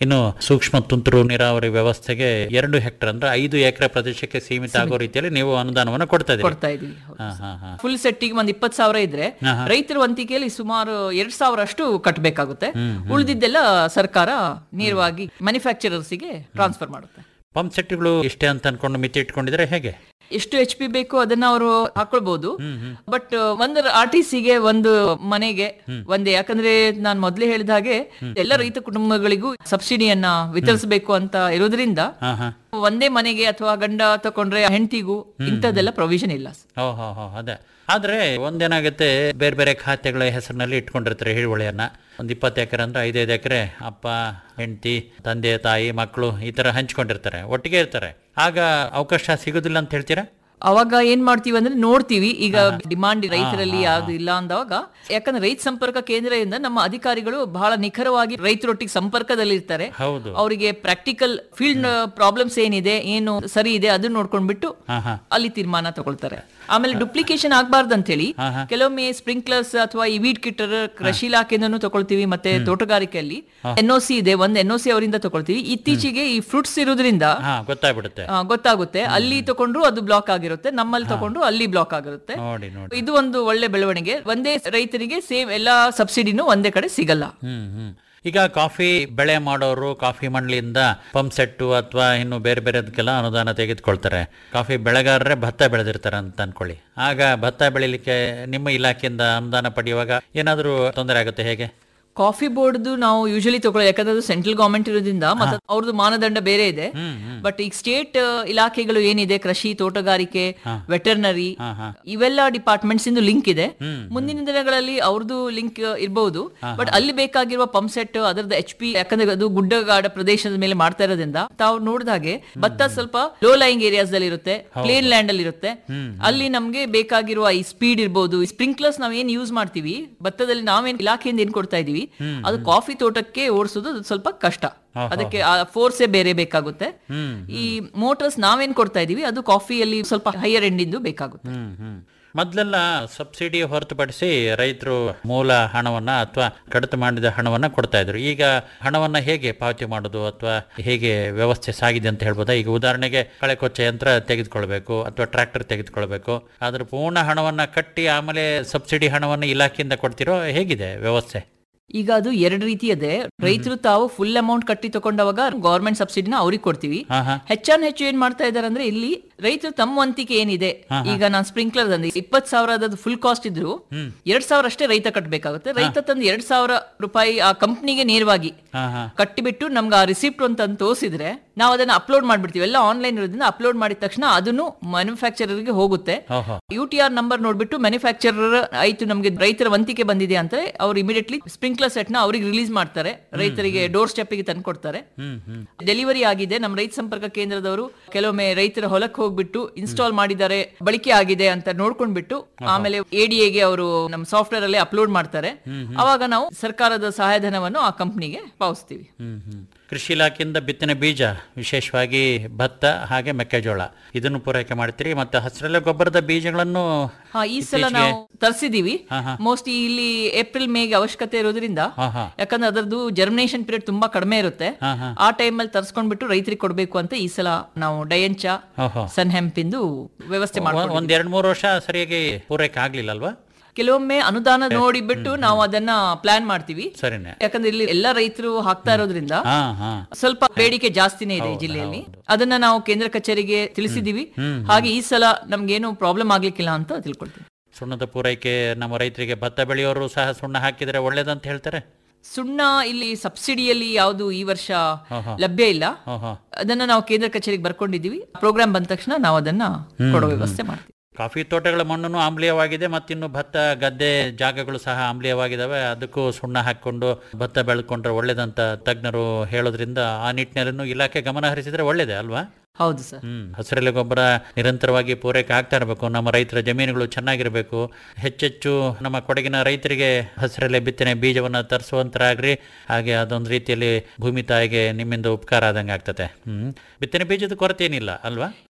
ಇನ್ನು ಸೂಕ್ಷ್ಮ ತುಂತುರು ನೀರಾವರಿ ವ್ಯವಸ್ಥೆಗೆ ಎರಡು ಹೆಕ್ಟರ್ ಅಂದ್ರೆ ಐದು ಎಕರೆ ಪ್ರದೇಶಕ್ಕೆ ಸೀಮಿತ ಆಗೋ ರೀತಿಯಲ್ಲಿ ನೀವು ಅನುದಾನವನ್ನು ಕೊಡ್ತಾ ಇದ್ದೀರಿ ಕೊಡ್ತಾ ಇದೀವಿ ಹಾ ಹಾ ಹಾ ಫುಲ್ ಸೆಟ್ಟಿಗೆ ಒಂದ್ ಇಪ್ಪತ್ ಸಾವಿರ ಇದ್ರೆ ರೈತರ ವಂತಿಕೆಯಲ್ಲಿ ಸುಮಾರು ಎರಡ್ ಸಾವಿರ ಅಷ್ಟು ಕಟ್ಟಬೇಕಾಗುತ್ತೆ ಉಳಿದಿದ್ದೆಲ್ಲ ಸರ್ಕಾರ ನೇರವಾಗಿ ಮ್ಯಾನುಫ್ಯಾಕ್ಚರರ್ಸ್ಗೆ ಟ್ರಾನ್ಸ್ಫರ್ ಮಾಡುತ್ತೆ ಪಂಪ್ ಸೆಟ್ಗಳು ಇಷ್ಟೇ ಅಂತ ಅನ್ಕೊಂಡು ಮಿತಿ ಇಟ್ಕೊಂಡಿದ್ರೆ ಹೇಗೆ ಎಷ್ಟು ಎಚ್ ಪಿ ಬೇಕು ಅದನ್ನ ಅವರು ಹಾಕೊಳ್ಬಹುದು ಬಟ್ ಒಂದು ಆರ್ ಟಿ ಸಿಗೆ ಒಂದು ಮನೆಗೆ ಒಂದೇ ಯಾಕಂದ್ರೆ ನಾನ್ ಮೊದ್ಲೇ ಹೇಳಿದ ಹಾಗೆ ಎಲ್ಲ ರೈತ ಕುಟುಂಬಗಳಿಗೂ ಸಬ್ಸಿಡಿಯನ್ನ ವಿತರಿಸಬೇಕು ಅಂತ ಇರೋದ್ರಿಂದ ಹಾ ಹಾ ಒಂದೇ ಮನೆಗೆ ಅಥವಾ ಗಂಡ ತಕೊಂಡ್ರೆ ಹೆಂಡತಿಗೂ ಇಂಥದ್ದೆಲ್ಲ ಪ್ರೊವಿಷನ್ ಇಲ್ಲ ಓ ಹೋ ಹೋ ಅದೇ ಆದ್ರೆ ಒಂದೇನಾಗುತ್ತೆ ಬೇರೆ ಬೇರೆ ಖಾತೆಗಳ ಹೆಸರಿನಲ್ಲಿ ಇಟ್ಕೊಂಡಿರ್ತಾರೆ ಹಿಳುವಳಿಯನ್ನ ಒಂದು ಇಪ್ಪತ್ತು ಎಕರೆ ಅಂದ್ರೆ ಐದೈದು ಎಕರೆ ಅಪ್ಪ ಹೆಂಡತಿ ತಂದೆ ತಾಯಿ ಮಕ್ಕಳು ಈ ತರ ಹಂಚ್ಕೊಂಡಿರ್ತಾರೆ ಒಟ್ಟಿಗೆ ಇರ್ತಾರೆ ಆಗ ಅವಕಾಶ ಸಿಗೋದಿಲ್ಲ ಅಂತ ಹೇಳ್ತೀರಾ ಅವಾಗ ಏನ್ ಮಾಡ್ತೀವಿ ಅಂದ್ರೆ ನೋಡ್ತೀವಿ ಈಗ ಡಿಮಾಂಡ್ ರೈತರಲ್ಲಿ ಯಾವ್ದು ಇಲ್ಲ ಅಂದಾಗ ಯಾಕಂದ್ರೆ ರೈತ ಸಂಪರ್ಕ ಕೇಂದ್ರದಿಂದ ನಮ್ಮ ಅಧಿಕಾರಿಗಳು ಬಹಳ ನಿಖರವಾಗಿ ರೈತರೊಟ್ಟಿಗೆ ಸಂಪರ್ಕದಲ್ಲಿ ಇರ್ತಾರೆ ಹೌದು ಅವರಿಗೆ ಪ್ರಾಕ್ಟಿಕಲ್ ಫೀಲ್ಡ್ ಪ್ರಾಬ್ಲಮ್ಸ್ ಏನಿದೆ ಏನು ಸರಿ ಇದೆ ಅದನ್ನ ನೋಡ್ಕೊಂಡ್ಬಿಟ್ಟು ಹಾ ಹಾ ಅಲ್ಲಿ ತೀರ್ಮಾನ ತಗೊಳ್ತಾರೆ ಆಮೇಲೆ ಡುಪ್ಲಿಕೇಶನ್ ಆಗ್ಬಾರ್ದು ಅಂತ ಹೇಳಿ ಕೆಲವೊಮ್ಮೆ ಸ್ಪ್ರಿಂಕ್ಲರ್ಸ್ ಅಥವಾ ಈ ವೀಡ್ ಕಿಟ್ಟರ್ ಕೃಷಿ ಇಲಾಖೆಯಿಂದನೂ ತಗೊಳ್ತೀವಿ ಮತ್ತೆ ತೋಟಗಾರಿಕೆಯಲ್ಲಿ ಎನ್ ಒ ಸಿ ಇದೆ ಒಂದ್ ಎನ್ ಒ ಸಿ ಅವರಿಂದ ತಗೊಳ್ತೀವಿ ಇತ್ತೀಚೆಗೆ ಈ ಫ್ರೂಟ್ಸ್ ಇರೋದ್ರಿಂದ ಹಾ ಗೊತ್ತಾಗ್ಬಿಡುತ್ತೆ ಆ, ಗೊತ್ತಾಗುತ್ತೆ ಅಲ್ಲಿ ತಗೊಂಡ್ರು ಅದು ಬ್ಲಾಕ್ ಆಗಿರುತ್ತೆ ನಮ್ಮಲ್ಲಿ ತಗೊಂಡ್ರು ಅಲ್ಲಿ ಬ್ಲಾಕ್ ಆಗಿರುತ್ತೆ ನೋಡಿ ನೋಡಿ ಇದು ಒಂದು ಒಳ್ಳೆ ಬೆಳವಣಿಗೆ ಒಂದೇ ರೈತರಿಗೆ ಸೇಮ್ ಎಲ್ಲಾ ಸಬ್ಸಿಡಿನೂ ಒಂದೇ ಕಡೆ ಸಿಗಲ್ಲ ಹ್ಮ್ ಹ್ಮ್ ಈಗ ಕಾಫಿ ಬೆಳೆ ಮಾಡೋರು ಕಾಫಿ ಮಂಡಳಿಯಿಂದ ಪಂಪ್ ಸೆಟ್ಟು ಅಥವಾ ಇನ್ನು ಬೇರೆ ಬೇರೆದಕ್ಕೆಲ್ಲ ಅನುದಾನ ತೆಗೆದುಕೊಳ್ತಾರೆ ಕಾಫಿ ಬೆಳೆಗಾರರೇ ಭತ್ತ ಬೆಳೆದಿರ್ತಾರೆ ಅಂತ ಅನ್ಕೊಳ್ಳಿ ಆಗ ಭತ್ತ ಬೆಳಿಲಿಕ್ಕೆ ನಿಮ್ಮ ಇಲಾಖೆಯಿಂದ ಅನುದಾನ ಪಡೆಯುವಾಗ ಏನಾದರೂ ತೊಂದರೆ ಆಗುತ್ತೆ ಹೇಗೆ ಕಾಫಿ ಬೋರ್ಡ್ದು ನಾವು ಯೂಶಲಿ ತಗೊಳ್ಳೋ ಯಾಕಂದ್ರೆ ಅದು ಸೆಂಟ್ರಲ್ ಗವರ್ಮೆಂಟ್ ಇರೋದ್ರಿಂದ ಮತ್ತೆ ಅವ್ರದ್ದು ಮಾನದಂಡ ಬೇರೆ ಇದೆ ಬಟ್ ಈಗ ಸ್ಟೇಟ್ ಇಲಾಖೆಗಳು ಏನಿದೆ ಕೃಷಿ ತೋಟಗಾರಿಕೆ ವೆಟರ್ನರಿ ಇವೆಲ್ಲ ಡಿಪಾರ್ಟ್ಮೆಂಟ್ಸ್ ಇಂದು ಲಿಂಕ್ ಇದೆ ಮುಂದಿನ ದಿನಗಳಲ್ಲಿ ಅವ್ರದ್ದು ಲಿಂಕ್ ಇರಬಹುದು ಬಟ್ ಅಲ್ಲಿ ಬೇಕಾಗಿರುವ ಪಂಪ್ ಸೆಟ್ ಅದರದ್ದು ಎಚ್ ಪಿ ಯಾಕಂದ್ರೆ ಅದು ಗುಡ್ಡಗಾಡ ಪ್ರದೇಶದ ಮೇಲೆ ಮಾಡ್ತಾ ಇರೋದ್ರಿಂದ ತಾವು ನೋಡಿದ ಹಾಗೆ ಭತ್ತ ಸ್ವಲ್ಪ ಲೋ ಲೈಂಗ್ ಏರಿಯಾಸ್ ಅಲ್ಲಿ ಇರುತ್ತೆ ಪ್ಲೇನ್ ಲ್ಯಾಂಡ್ ಅಲ್ಲಿ ಇರುತ್ತೆ ಅಲ್ಲಿ ನಮ್ಗೆ ಬೇಕಾಗಿರುವ ಈ ಸ್ಪೀಡ್ ಇರ್ಬೋದು ಸ್ಪ್ರಿಂಕ್ಲರ್ಸ್ ನಾವ್ ಏನ್ ಯೂಸ್ ಮಾಡ್ತೀವಿ ಭತ್ತದಲ್ಲಿ ನಾವೇನ್ ಇಲಾಖೆಯಿಂದ ಏನ್ ಕೊಡ್ತಾ ಇದೀವಿ ಅದು ಕಾಫಿ ತೋಟಕ್ಕೆ ಓಡಿಸೋದು ಅದು ಸ್ವಲ್ಪ ಕಷ್ಟ ಅದಕ್ಕೆ ಆ ಫೋರ್ಸೇ ಬೇರೆ ಬೇಕಾಗುತ್ತೆ ಈ ಮೋಟರ್ಸ್ ನಾವೇನ್ ಕೊಡ್ತಾ ಇದೀವಿ ಅದು ಕಾಫಿಯಲ್ಲಿ ಸ್ವಲ್ಪ ಹೈಯರ್ ಎಂಡಿಂದು ಬೇಕಾಗುತ್ತೆ ಹ್ಮ್ ಹ್ಮ್ ಮೊದಲೆಲ್ಲ ಸಬ್ಸಿಡಿ ಹೊರತುಪಡಿಸಿ ರೈತರು ಮೂಲ ಹಣವನ್ನ ಅಥವಾ ಕಡಿತ ಮಾಡಿದ ಹಣವನ್ನ ಕೊಡ್ತಾ ಇದ್ರು ಈಗ ಹಣವನ್ನ ಹೇಗೆ ಪಾವತಿ ಮಾಡೋದು ಅಥವಾ ಹೇಗೆ ವ್ಯವಸ್ಥೆ ಸಾಗಿದೆ ಅಂತ ಹೇಳ್ಬೋದಾ ಈಗ ಉದಾಹರಣೆಗೆ ಕಳೆ ಕೊಚ್ಚ ಯಂತ್ರ ತೆಗೆದುಕೊಳ್ಬೇಕು ಅಥವಾ ಟ್ರ್ಯಾಕ್ಟರ್ ತೆಗೆದುಕೊಳ್ಬೇಕು ಅದ್ರ ಪೂರ್ಣ ಹಣವನ್ನ ಕಟ್ಟಿ ಆಮೇಲೆ ಸಬ್ಸಿಡಿ ಹಣವನ್ನ ಇಲಾಖೆಯಿಂದ ಕೊಡ್ತಿರೋ ಹೇಗಿದೆ ವ್ಯವಸ್ಥೆ ಈಗ ಅದು ಎರಡು ರೀತಿ ಇದೆ ರೈತರು ತಾವು ಫುಲ್ ಅಮೌಂಟ್ ಕಟ್ಟಿ ತಗೊಂಡವಾಗ ಗವರ್ಮೆಂಟ್ ಸಬ್ಸಿಡಿನ ಅವ್ರಿಗೆ ಕೊಡ್ತೀವಿ ಹಾ ಹಾ ಹೆಚ್ಚಾನ್ ಹೆಚ್ಚು ಏನ್ ಮಾಡ್ತಾ ಇದಾರೆ ಅಂದ್ರೆ ಇಲ್ಲಿ ರೈತರು ತಮ್ಮ ವಂತಿಕೆ ಏನಿದೆ ಈಗ ನಾನು ಸ್ಪ್ರಿಂಕ್ಲರ್ ತಂದೆ ಇಪ್ಪತ್ ಸಾವಿರದ ಫುಲ್ ಕಾಸ್ಟ್ ಇದ್ರು ಎರಡ್ ಸಾವಿರ ಅಷ್ಟೇ ರೈತ ಕಟ್ಟಬೇಕಾಗುತ್ತೆ ರೈತ ತಂದು ಎರಡ್ ಸಾವಿರ ರೂಪಾಯಿ ಆ ಕಂಪ್ನಿಗೆ ನೇರವಾಗಿ ಹಾ ಹಾ ಕಟ್ಟಿಬಿಟ್ಟು ನಮ್ಗೆ ಆ ರಿಸಿಪ್ಟ್ ಅಂತ ತೋರಿಸಿದ್ರೆ ನಾವು ಅದನ್ನ ಅಪ್ಲೋಡ್ ಮಾಡ್ಬಿಡ್ತೀವಿ ಎಲ್ಲ ಆನ್ಲೈನ್ ಇರೋದ್ರಿಂದ ಅಪ್ಲೋಡ್ ಮಾಡಿದ ತಕ್ಷಣ ಅದನ್ನು ಮ್ಯಾನುಫ್ಯಾಕ್ಚರರ್ಗೆ ಹೋಗುತ್ತೆ ಓಹೋ ಯು ಟಿ ಆರ್ ನಂಬರ್ ನೋಡ್ಬಿಟ್ಟು ಮ್ಯಾನುಫ್ಯಾಕ್ಚರರ್ ಆಯ್ತು ನಮಗೆ ರೈತರ ವಂತಿಕೆ ಬಂದಿದೆ ಅಂತ ಅವ್ರು ಇಮಿಡಿಯೇಟ್ಲಿ ಸ್ಪ್ರಿಂಕ್ಲರ್ ಸೆಟ್ ನ ಅವ್ರಿಗೆ ರಿಲೀಸ್ ಮಾಡ್ತಾರೆ ರೈತರಿಗೆ ಡೋರ್ ಸ್ಟೆಪ್ ಗೆ ತಂದು ಕೊಡ್ತಾರೆ ಹ್ಮ್ ಹ್ಮ್ ಡೆಲಿವರಿ ಆಗಿದೆ ನಮ್ಮ ರೈತ ಸಂಪರ್ಕ ಕೇಂದ್ರದವರು ಕೆಲವೊಮ್ಮೆ ರೈತರ ಹೊಲಕ್ಕೆ ಹೋಗ್ಬಿಟ್ಟು ಇನ್ಸ್ಟಾಲ್ ಮಾಡಿದ್ದಾರೆ ಬಳಕೆ ಆಗಿದೆ ಅಂತ ನೋಡ್ಕೊಂಡ್ಬಿಟ್ಟು ಆಮೇಲೆ ಎಡಿಎಗೆ ಅವರು ನಮ್ಮ ಸಾಫ್ಟ್ವೇರ್ ಅಲ್ಲೇ ಅಪ್ಲೋಡ್ ಮಾಡ್ತಾರೆ ಅವಾಗ ನಾವು ಸರ್ಕಾರದ ಸಹಾಯಧನವನ್ನು ಆ ಕಂಪ್ನಿಗೆ ಪಾವತಿಸ್ತೀವಿ ಹ್ಮ್ ಹ್ಮ್ ಕೃಷಿ ಇಲಾಖೆಯಿಂದ ಬಿತ್ತನೆ ಬೀಜ ವಿಶೇಷವಾಗಿ ಭತ್ತ ಹಾಗೆ ಮೆಕ್ಕೆಜೋಳ ಇದನ್ನು ಪೂರೈಕೆ ಮಾಡ್ತೀರಿ ಮತ್ತೆ ಹಸಿರೆಲೆ ಗೊಬ್ಬರದ ಬೀಜಗಳನ್ನು ಹಾ ಈ ಸಲ ನಾವು ತರಿಸಿದೀವಿ ಮೋಸ್ಟ್ಲಿ ಇಲ್ಲಿ ಏಪ್ರಿಲ್ ಮೇಗೆ ಅವಶ್ಯಕತೆ ಇರೋದ್ರಿಂದ ಹಾ ಹಾ ಯಾಕಂದ್ರೆ ಅದರದ್ದು ಜರ್ಮಿನೇಷನ್ ಪೀರಿಯಡ್ ತುಂಬಾ ಕಡಿಮೆ ಇರುತ್ತೆ ಹಾ, ಹಾ. ಆ ಟೈಮಲ್ಲಿ ತರ್ಸ್ಕೊಂಡ್ಬಿಟ್ಟು ರೈತರಿಗೆ ಕೊಡ್ಬೇಕು ಅಂತ ಈ ಸಲ ನಾವು ಡಯಂಚ ಓಹೋ ಸನ್ ಹೆಂಪಿಂದು ವ್ಯವಸ್ಥೆ ಮಾಡ್ಕೊಂಡು ಒಂದ್ ಎರಡ್ ಮೂರು ವರ್ಷ ಸರಿಯಾಗಿ ಪೂರೈಕೆ ಆಗ್ಲಿಲ್ಲ ಅಲ್ವಾ ಕೆಲವೊಮ್ಮೆ ಅನುದಾನ ನೋಡಿಬಿಟ್ಟು ನಾವು ಅದನ್ನ ಪ್ಲಾನ್ ಮಾಡ್ತೀವಿ ಸರಿನೇ ಯಾಕಂದ್ರೆ ಇಲ್ಲಿ ಎಲ್ಲ ರೈತರು ಹಾಕ್ತಾ ಇರೋದ್ರಿಂದ ಹಾ ಹಾ ಸ್ವಲ್ಪ ಬೇಡಿಕೆ ಜಾಸ್ತಿನೇ ಇದೆ ಈ ಜಿಲ್ಲೆಯಲ್ಲಿ ಅದನ್ನ ನಾವು ಕೇಂದ್ರ ಕಚೇರಿಗೆ ತಿಳಿಸಿದೀವಿ ಹಾಗೆ ಈ ಸಲ ನಮ್ಗೇನು ಪ್ರಾಬ್ಲಮ್ ಆಗ್ಲಿಕ್ಕಿಲ್ಲ ಅಂತ ತಿಳ್ಕೊಳ್ತೀವಿ ಸುಣ್ಣದ ಪೂರೈಕೆ ನಮ್ಮ ರೈತರಿಗೆ ಭತ್ತ ಬೆಳೆಯೋರು ಸಹ ಸುಣ್ಣ ಹಾಕಿದ್ರೆ ಒಳ್ಳೇದಂತ ಹೇಳ್ತಾರೆ ಸುಣ್ಣ ಇಲ್ಲಿ ಸಬ್ಸಿಡಿಯಲ್ಲಿ ಯಾವುದು ಈ ವರ್ಷ ಲಭ್ಯ ಇಲ್ಲ ಓಹೋ ಅದನ್ನ ನಾವು ಕೇಂದ್ರ ಕಚೇರಿಗೆ ಬರ್ಕೊಂಡಿದೀವಿ ಪ್ರೋಗ್ರಾಮ್ ಬಂದ ತಕ್ಷಣ ನಾವು ಅದನ್ನ ಕೊಡೋ ವ್ಯವಸ್ಥೆ ಮಾಡ್ತೀವಿ ಕಾಫಿ ತೋಟಗಳ ಮಣ್ಣು ಆಮ್ಲೀಯವಾಗಿದೆ ಮತ್ತಿನ್ನು ಭತ್ತ ಗದ್ದೆ ಜಾಗಗಳು ಸಹ ಆಮ್ಲೀಯವಾಗಿದ್ದಾವೆ ಅದಕ್ಕೂ ಸುಣ್ಣ ಹಾಕೊಂಡು ಭತ್ತ ಬೆಳ್ಕೊಂಡ್ರೆ ಒಳ್ಳೇದಂತ ತಜ್ಞರು ಹೇಳೋದ್ರಿಂದ ಆ ನಿಟ್ಟಿನಲ್ಲೂ ಇಲಾಖೆ ಗಮನ ಹರಿಸಿದ್ರೆ ಒಳ್ಳೇದೇ ಅಲ್ವಾ ಹೌದು ಸರ್ ಹ್ಮ್ ಹಸಿರೆಲೆ ಗೊಬ್ಬರ ನಿರಂತರವಾಗಿ ಪೂರೈಕೆ ಆಗ್ತಾ ಇರಬೇಕು ನಮ್ಮ ರೈತರ ಜಮೀನುಗಳು ಚೆನ್ನಾಗಿರಬೇಕು ಹೆಚ್ಚೆಚ್ಚು ನಮ್ಮ ಕೊಡಗಿನ ರೈತರಿಗೆ ಹಸಿರೆಲೆ ಬಿತ್ತನೆ ಬೀಜವನ್ನ ತರಿಸುವಂತರಾಗ್ರಿ ಹಾಗೆ ಅದೊಂದು ರೀತಿಯಲ್ಲಿ ಭೂಮಿ ತಾಯಿಗೆ ನಿಮ್ಮಿಂದ ಉಪಕಾರ ಆದಂಗೆ ಆಗ್ತದೆ ಹ್ಮ್ ಬಿತ್ತನೆ ಬೀಜದ ಕೊರತೆ ಏನಿಲ್ಲ ಅಲ್ವಾ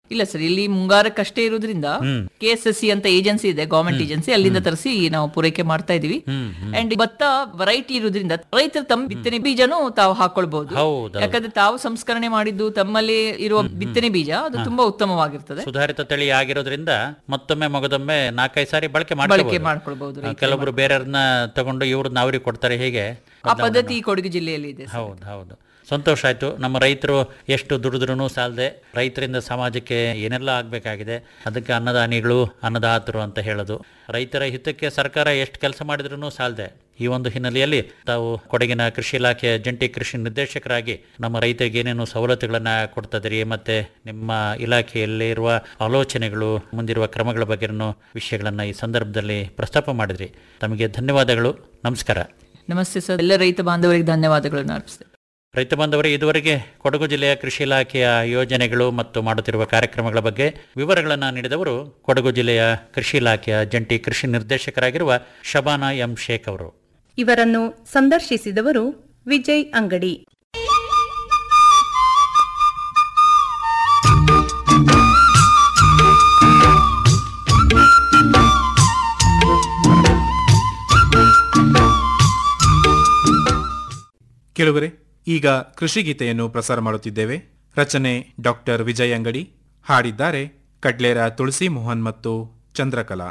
ಇಲ್ಲ ಸರ್ ಇಲ್ಲಿ ಮುಂಗಾರಕ್ಕಷ್ಟೇ ಇರೋದ್ರಿಂದ ಕೆ ಎಸ್ ಎಸ್ ಸಿ ಅಂತ ಏಜೆನ್ಸಿ ಇದೆ ಗವರ್ಮೆಂಟ್ ಏಜೆನ್ಸಿ ಅಲ್ಲಿಂದ ತರಿಸಿ ನಾವು ಪೂರೈಕೆ ಮಾಡ್ತಾ ಇದೀವಿ ಅಂಡ್ ಭತ್ತ ವೆರೈಟಿ ಇರೋದ್ರಿಂದ ರೈತರು ತಮ್ಮ ಬಿತ್ತನೆ ಬೀಜನೂ ತಾವು ಹಾಕೊಳ್ಬಹುದು ಹೌದು, ಯಾಕಂದ್ರೆ ತಾವು ಸಂಸ್ಕರಣೆ ಮಾಡಿದ್ದು ತಮ್ಮಲ್ಲಿ ಇರುವ ಬಿತ್ತನೆ ಬೀಜ ಅದು ತುಂಬಾ ಉತ್ತಮವಾಗಿರ್ತದೆ ಸುಧಾರಿತ ತಳಿ ಆಗಿರೋದ್ರಿಂದ ಮತ್ತೊಮ್ಮೆ ಮಗದೊಮ್ಮೆ ನಾಲ್ಕೈದು ಸಾರಿ ಬಳಕೆ ಬಳಕೆ ಮಾಡ್ಕೊಳ್ಬೋದು ಮಾಡ್ಕೊಳ್ಬಹುದು ಕೆಲವೊಬ್ರು ಬೇರೆಯವ್ರನ್ನ ತಗೊಂಡು ಇವ್ರನ್ನ ಅವ್ರಿಗೆ ಕೊಡ್ತಾರೆ ಹೀಗೆ ಆ ಪದ್ಧತಿ ಕೊಡಗು ಜಿಲ್ಲೆಯಲ್ಲಿ ಇದೆ ಹೌದು ಹೌದು ಸಂತೋಷ ಆಯ್ತು ನಮ್ಮ ರೈತರು ಎಷ್ಟು ದುಡಿದ್ರೂ ಸಾಲದೆ ರೈತರಿಂದ ಸಮಾಜಕ್ಕೆ ಏನೆಲ್ಲ ಆಗಬೇಕಾಗಿದೆ ಅದಕ್ಕೆ ಅನ್ನದಾನಿಗಳು ಅನ್ನದಾತರು ಅಂತ ಹೇಳೋದು ರೈತರ ಹಿತಕ್ಕೆ ಸರ್ಕಾರ ಎಷ್ಟು ಕೆಲಸ ಮಾಡಿದ್ರೂ ಸಾಲದೆ ಈ ಒಂದು ಹಿನ್ನೆಲೆಯಲ್ಲಿ ತಾವು ಕೊಡಗಿನ ಕೃಷಿ ಇಲಾಖೆಯ ಜಂಟಿ ಕೃಷಿ ನಿರ್ದೇಶಕರಾಗಿ ನಮ್ಮ ರೈತರಿಗೆ ಏನೇನು ಸವಲತ್ತುಗಳನ್ನು ಕೊಡ್ತದಿರಿ ಮತ್ತೆ ನಿಮ್ಮ ಇಲಾಖೆಯಲ್ಲಿ ಇರುವ ಆಲೋಚನೆಗಳು ಮುಂದಿರುವ ಕ್ರಮಗಳ ಬಗ್ಗೆನೂ ವಿಷಯಗಳನ್ನು ಈ ಸಂದರ್ಭದಲ್ಲಿ ಪ್ರಸ್ತಾಪ ಮಾಡಿದ್ರಿ ತಮಗೆ ಧನ್ಯವಾದಗಳು ನಮಸ್ಕಾರ ನಮಸ್ತೆ ಸರ್ ಎಲ್ಲ ರೈತ ಬಾಂಧವರಿಗೆ ಧನ್ಯವಾದಗಳನ್ನು ಅರ್ಪಿಸ್ತೇನೆ ರೈತ ಬಾಂಧವರೇ ಇದುವರೆಗೆ ಕೊಡಗು ಜಿಲ್ಲೆಯ ಕೃಷಿ ಇಲಾಖೆಯ ಯೋಜನೆಗಳು ಮತ್ತು ಮಾಡುತ್ತಿರುವ ಕಾರ್ಯಕ್ರಮಗಳ ಬಗ್ಗೆ ವಿವರಗಳನ್ನು ನೀಡಿದವರು ಕೊಡಗು ಜಿಲ್ಲೆಯ ಕೃಷಿ ಇಲಾಖೆಯ ಜಂಟಿ ಕೃಷಿ ನಿರ್ದೇಶಕರಾಗಿರುವ ಶಬಾನಾ ಎಂ ಶೇಖ್ ಅವರು ಇವರನ್ನು ಸಂದರ್ಶಿಸಿದವರು ವಿಜಯ್ ಅಂಗಡಿ ಕೆಲವರೇ ಈಗ ಕೃಷಿ ಗೀತೆಯನ್ನು ಪ್ರಸಾರ ಮಾಡುತ್ತಿದ್ದೇವೆ ರಚನೆ ಡಾಕ್ಟರ್ ವಿಜಯ್ ಅಂಗಡಿ ಹಾಡಿದ್ದಾರೆ ಕಡ್ಲೇರ ತುಳಸಿ ಮೋಹನ್ ಮತ್ತು ಚಂದ್ರಕಲಾ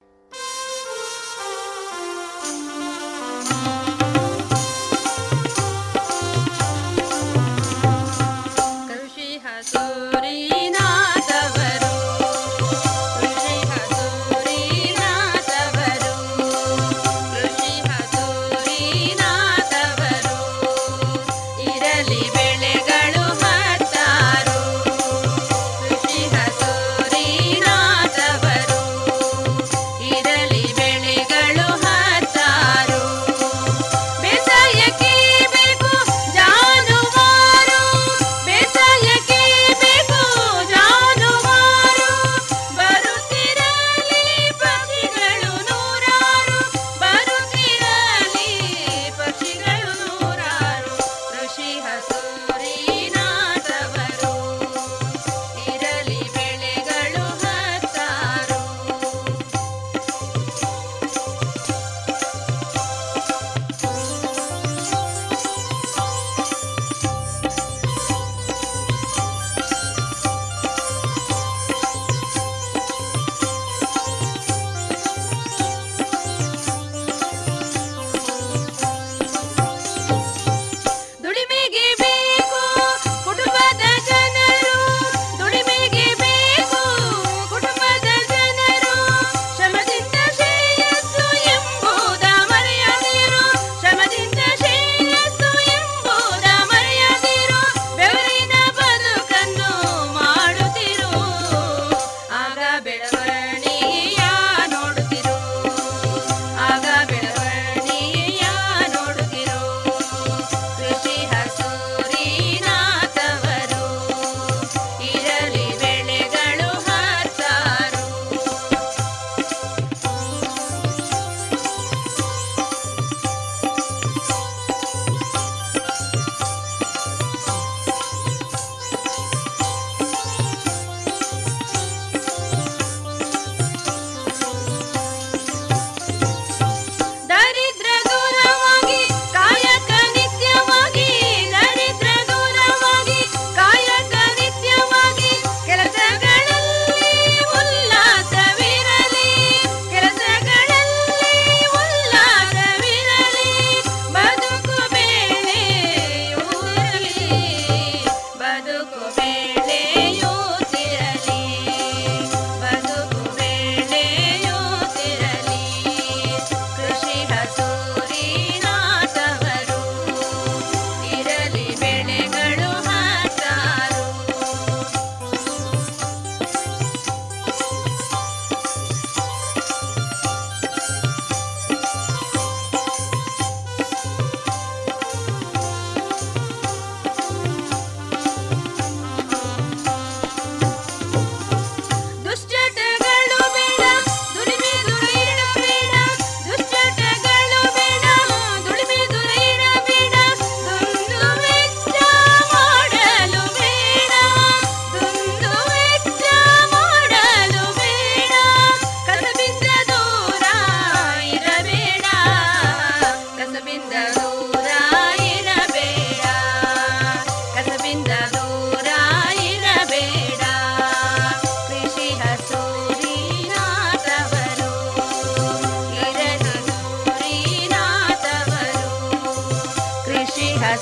ಕೃಷಿ ಹಸೂರಿನಾಥವರು ಕೃಷಿ ಹಸೂರಿನಾಥವರು ಕೃಷಿ ಹಸೂರಿನಾಥವರು ಇರಲಿ ಬೆಳೆಗಳು ಹತ್ತಾರು ಕೃಷಿ ಹಸೂರಿನಾಥವರು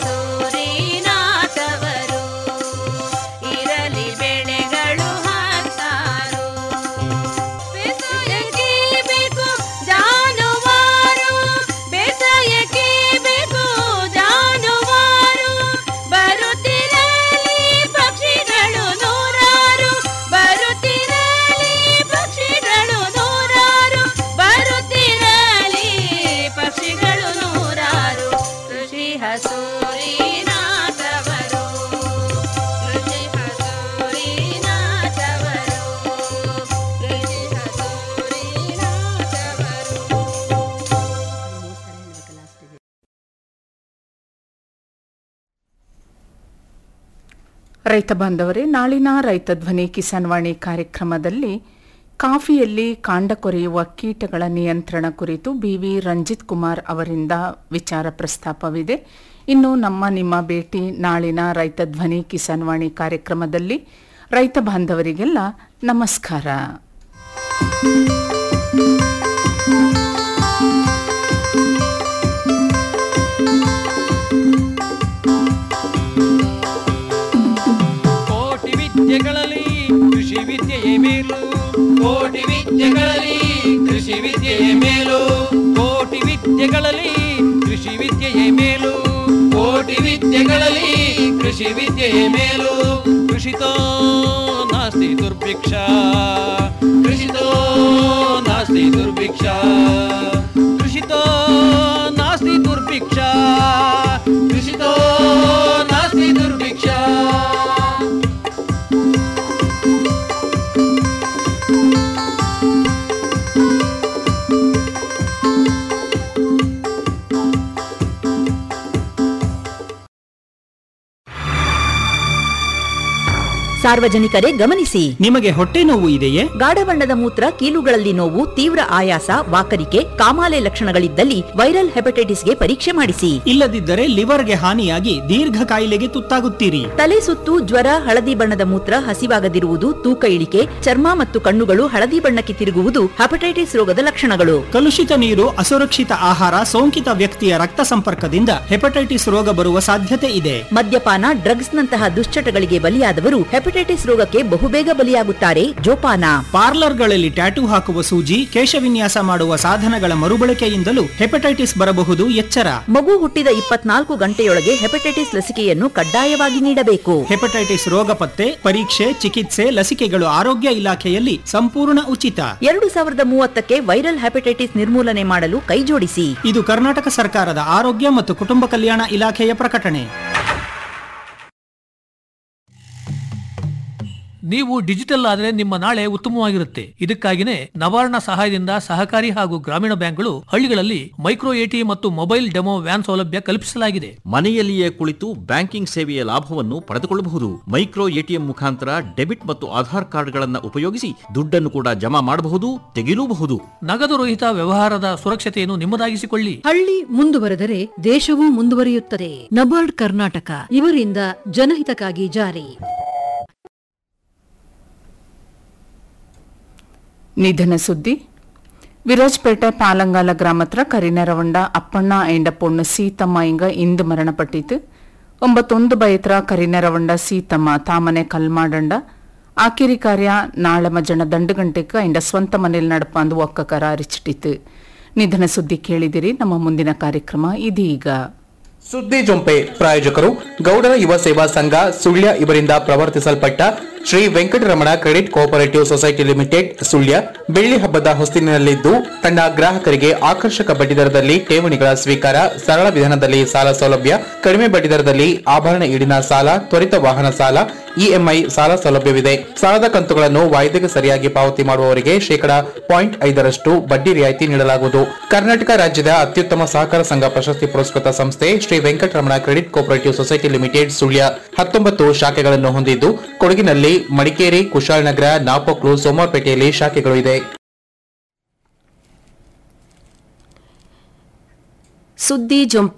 ಹಸೂರಿನಾಥವರು ಇರಲಿ ಬೆಳೆಗಳು ಹತ್ತಾರು ಬೇಸಾಯಕ್ಕೆ ಬೇಕು ಜಾನುವಾರು ಬೇಸಾಯಕ್ಕೆ ಬೇಕು ಜಾನುವಾರು ಬರುತ್ತಿರಲಿ ಪಕ್ಷಿಗಳು ನೂರಾರು ಬರುತ್ತಿರಲಿ ಪಕ್ಷಿಗಳು ನೂರಾರು ಬರುತ್ತಿರಲಿ ಪಕ್ಷಿಗಳು ನೂರಾರು ಕೃಷಿ ಹಸೂರಿನಾಥವರು ಕೃಷಿ ಹಸೂರಿನಾಥವರು ಕೃಷಿ ಹಸೂರಿನಾಥವರು ರೈತ ಬಾಂಧವರೇ ನಾಳಿನ ರೈತ ಧ್ವನಿ ಕಿಸಾನ್ ವಾಣಿ ಕಾರ್ಯಕ್ರಮದಲ್ಲಿ ಕಾಫಿಯಲ್ಲಿ ಕಾಂಡ ಕೊರೆಯುವ ಕೀಟಗಳ ನಿಯಂತ್ರಣ ಕುರಿತು ಬಿವಿ ರಂಜಿತ್ ಕುಮಾರ್ ಅವರಿಂದ ವಿಚಾರ ಪ್ರಸ್ತಾಪವಿದೆ ಇನ್ನು ನಮ್ಮ ನಿಮ್ಮ ಭೇಟಿ ನಾಳಿನ ರೈತ ಧ್ವನಿ ಕಿಸಾನ್ ವಾಣಿ ಕಾರ್ಯಕ್ರಮದಲ್ಲಿ ರೈತ ಬಾಂಧವರಿಗೆಲ್ಲ ನಮಸ್ಕಾರ ಕೋಟಿ ವಿದ್ಯೆಗಳಲ್ಲಿ ಕೃಷಿ ವಿದ್ಯೆಯೇ ಮೇಲು ಕೋಟಿ ವಿದ್ಯೆಗಳಲ್ಲಿ ಕೃಷಿ ವಿದ್ಯೆಯೇ ಮೇಲು ಕೋಟಿ ವಿದ್ಯೆಗಳಲ್ಲಿ ಕೃಷಿ ವಿದ್ಯೆಯೇ ಮೇಲು ಕೋಟಿ ವಿದ್ಯೆಗಳಲ್ಲಿ ಕೃಷಿ ವಿದ್ಯೆಯೇ ಮೇಲು ಕೃಷಿತೋ ನಾಸ್ತಿ ದುರ್ಭಿಕ್ಷ ಕೃಷಿತೋ ನಾಸ್ತಿ ದುರ್ಭಿಕ್ಷ ಕೃಷಿತೋ ನಾಸ್ತಿ ದುರ್ಭಿಕ್ಷ ಕೃಷಿತೋ ನಾಸ್ತಿ ದುರ್ಭಿಕ್ಷ ಸಾರ್ವಜನಿಕರೇ ಗಮನಿಸಿ ನಿಮಗೆ ಹೊಟ್ಟೆ ನೋವು ಇದೆಯೇ ಗಾಢ ಬಣ್ಣದ ಮೂತ್ರ ಕೀಲುಗಳಲ್ಲಿ ನೋವು ತೀವ್ರ ಆಯಾಸ ವಾಕರಿಕೆ ಕಾಮಾಲೆ ಲಕ್ಷಣಗಳಿದ್ದಲ್ಲಿ ವೈರಲ್ ಹೆಪಟೈಟಿಸ್ಗೆ ಪರೀಕ್ಷೆ ಮಾಡಿಸಿ ಇಲ್ಲದಿದ್ದರೆ ಲಿವರ್ಗೆ ಹಾನಿಯಾಗಿ ದೀರ್ಘ ಕಾಯಿಲೆಗೆ ತುತ್ತಾಗುತ್ತೀರಿ ತಲೆ ಸುತ್ತು ಜ್ವರ ಹಳದಿ ಬಣ್ಣದ ಮೂತ್ರ ಹಸಿವಾಗದಿರುವುದು ತೂಕ ಇಳಿಕೆ ಚರ್ಮ ಮತ್ತು ಕಣ್ಣುಗಳು ಹಳದಿ ಬಣ್ಣಕ್ಕೆ ತಿರುಗುವುದು ಹೆಪಟೈಟಿಸ್ ರೋಗದ ಲಕ್ಷಣಗಳು ಕಲುಷಿತ ನೀರು ಅಸುರಕ್ಷಿತ ಆಹಾರ ಸೋಂಕಿತ ವ್ಯಕ್ತಿಯ ರಕ್ತ ಸಂಪರ್ಕದಿಂದ ಹೆಪಟೈಟಿಸ್ ರೋಗ ಬರುವ ಸಾಧ್ಯತೆ ಇದೆ ಮದ್ಯಪಾನ ಡ್ರಗ್ಸ್ ನಂತಹ ದುಶ್ಚಟಗಳಿಗೆ ಬಲಿಯಾದವರು ಹೆಪಟೈಟಿಸ್ ರೋಗಕ್ಕೆ ಬಹುಬೇಗ ಬಲಿಯಾಗುತ್ತಾರೆ ಜೋಪಾನ ಪಾರ್ಲರ್ಗಳಲ್ಲಿ ಟ್ಯಾಟೂ ಹಾಕುವ ಸೂಜಿ ಕೇಶವಿನ್ಯಾಸ ಮಾಡುವ ಸಾಧನಗಳ ಮರುಬಳಕೆಯಿಂದಲೂ ಹೆಪಟೈಟಿಸ್ ಬರಬಹುದು ಎಚ್ಚರ ಮಗು ಹುಟ್ಟಿದ ಇಪ್ಪತ್ನಾಲ್ಕು ಗಂಟೆಯೊಳಗೆ ಹೆಪಟೈಟಿಸ್ ಲಸಿಕೆಯನ್ನು ಕಡ್ಡಾಯವಾಗಿ ನೀಡಬೇಕು ಹೆಪಟೈಟಿಸ್ ರೋಗ ಪತ್ತೆ ಪರೀಕ್ಷೆ ಚಿಕಿತ್ಸೆ ಲಸಿಕೆಗಳು ಆರೋಗ್ಯ ಇಲಾಖೆಯಲ್ಲಿ ಸಂಪೂರ್ಣ ಉಚಿತ ಎರಡು ಸಾವಿರದ ಮೂವತ್ತಕ್ಕೆ ವೈರಲ್ ಹೆಪಟೈಟಿಸ್ ನಿರ್ಮೂಲನೆ ಮಾಡಲು ಕೈಜೋಡಿಸಿ ಇದು ಕರ್ನಾಟಕ ಸರ್ಕಾರದ ಆರೋಗ್ಯ ಮತ್ತು ಕುಟುಂಬ ಕಲ್ಯಾಣ ಇಲಾಖೆಯ ಪ್ರಕಟಣೆ ನೀವು ಡಿಜಿಟಲ್ ಆದರೆ ನಿಮ್ಮ ನಾಳೆ ಉತ್ತಮವಾಗಿರುತ್ತೆ ಇದಕ್ಕಾಗಿನೇ ನವಾರ್ಣ ಸಹಾಯದಿಂದ ಸಹಕಾರಿ ಹಾಗೂ ಗ್ರಾಮೀಣ ಬ್ಯಾಂಕ್ಗಳು ಹಳ್ಳಿಗಳಲ್ಲಿ ಮೈಕ್ರೋ ಎಟಿಎಂ ಮತ್ತು ಮೊಬೈಲ್ ಡೆಮೋ ವ್ಯಾನ್ ಸೌಲಭ್ಯ ಕಲ್ಪಿಸಲಾಗಿದೆ ಮನೆಯಲ್ಲಿಯೇ ಕುಳಿತು ಬ್ಯಾಂಕಿಂಗ್ ಸೇವೆಯ ಲಾಭವನ್ನು ಪಡೆದುಕೊಳ್ಳಬಹುದು ಮೈಕ್ರೋ ಎಟಿಎಂ ಮುಖಾಂತರ ಡೆಬಿಟ್ ಮತ್ತು ಆಧಾರ್ ಕಾರ್ಡ್ಗಳನ್ನು ಉಪಯೋಗಿಸಿ ದುಡ್ಡನ್ನು ಕೂಡ ಜಮಾ ಮಾಡಬಹುದು ತೆಗೆಯಲೂಬಹುದು ನಗದು ರಹಿತ ವ್ಯವಹಾರದ ಸುರಕ್ಷತೆಯನ್ನು ನಿಮ್ಮದಾಗಿಸಿಕೊಳ್ಳಿ ಹಳ್ಳಿ ಮುಂದುವರೆದರೆ ದೇಶವೂ ಮುಂದುವರಿಯುತ್ತದೆ ನಬಾರ್ಡ್ ಕರ್ನಾಟಕ ಇವರಿಂದ ಜನಹಿತಕ್ಕಾಗಿ ಜಾರಿ ನಿಧನ ಸುದ್ದಿ ವಿರಾಜ್ಪೇಟೆ ಪಾಲಂಗಾಲ ಗ್ರಾಮತ್ರ ಕರಿನೆರವಂಡ ಅಪ್ಪಣ್ಣ ಐಂಡ ಪೊಣ್ಣು ಸೀತಮ್ಮ ಇಂಗ ಇಂದು ಮರಣಪಟ್ಟಿತು ಒಂಬತ್ತೊಂದು ಬಯತ್ರ ಕರಿನೆರವಂಡ ಸೀತಮ್ಮ ತಾಮನೆ ಕಲ್ಮಾಡಂಡ ಆಕಿರಿ ಕಾರ್ಯ ನಾಳೆ ಮಜ್ಜನ ದಂಡುಗಂಟೆಗೆ ಐಂಡ ಸ್ವಂತ ಮನೇಲಿ ನಡಪಂದು ಒಕ್ಕ ಕರ ಅರಿಚಿಟ್ಟಿತು ನಿಧನ ಸುದ್ದಿ ಕೇಳಿದಿರಿ ನಮ್ಮ ಮುಂದಿನ ಕಾರ್ಯಕ್ರಮ ಇದೀಗ ಸುದ್ದಿ ಜೊಂಪೆ ಪ್ರಾಯೋಜಕರು ಗೌಡರ ಯುವ ಸೇವಾ ಸಂಘ ಸುಳ್ಯ ಇವರಿಂದ ಪ್ರವರ್ತಿಸಲ್ಪಟ್ಟ Shri Venkataramana credit cooperative society limited Sullia ಬೆಳ್ಳಿ ಹಬ್ಬದ ಹೊಸ್ತಿನಲ್ಲಿದ್ದು ತನ್ನ ಗ್ರಾಹಕರಿಗೆ ಆಕರ್ಷಕ ಬಡ್ಡಿದರದಲ್ಲಿ ಠೇವಣಿಗಳ ಸ್ವೀಕಾರ ಸರಳ ವಿಧಾನದಲ್ಲಿ ಸಾಲ ಸೌಲಭ್ಯ ಕಡಿಮೆ ಬಡ್ಡಿದರದಲ್ಲಿ ಆಭರಣ ಈಡಿನ ಸಾಲ ತ್ವರಿತ ವಾಹನ ಸಾಲ ಇಎಂಐ ಸಾಲ ಸೌಲಭ್ಯವಿದೆ ಸಾಲದ ಕಂತುಗಳನ್ನು ವಾಯ್ದೆಗೆ ಸರಿಯಾಗಿ ಪಾವತಿ ಮಾಡುವವರಿಗೆ ಶೇಕಡಾ ಪಾಯಿಂಟ್ ಐದರಷ್ಟು ಬಡ್ಡಿ ರಿಯಾಯಿತಿ ನೀಡಲಾಗುವುದು ಕರ್ನಾಟಕ ರಾಜ್ಯದ ಅತ್ಯುತ್ತಮ ಸಹಕಾರ ಸಂಘ ಪ್ರಶಸ್ತಿ ಪುರಸ್ಕೃತ ಸಂಸ್ಥೆ Shri Venkataramana credit cooperative society limited Sullia ಹತ್ತೊಂಬತ್ತು ಶಾಖೆಗಳನ್ನು ಹೊಂದಿದ್ದು ಕೊಡಗಿನಲ್ಲಿ ಮಡಿಕೇರಿ ಕುಶಾಲನಗರ ನಾಪೋಕ್ಲು ಸೋಮವಾರಪೇಟೆಯಲ್ಲಿ ಶಾಖೆಗಳು ಇದೆ ಸುದ್ದಿ ಜೊಂಪೆ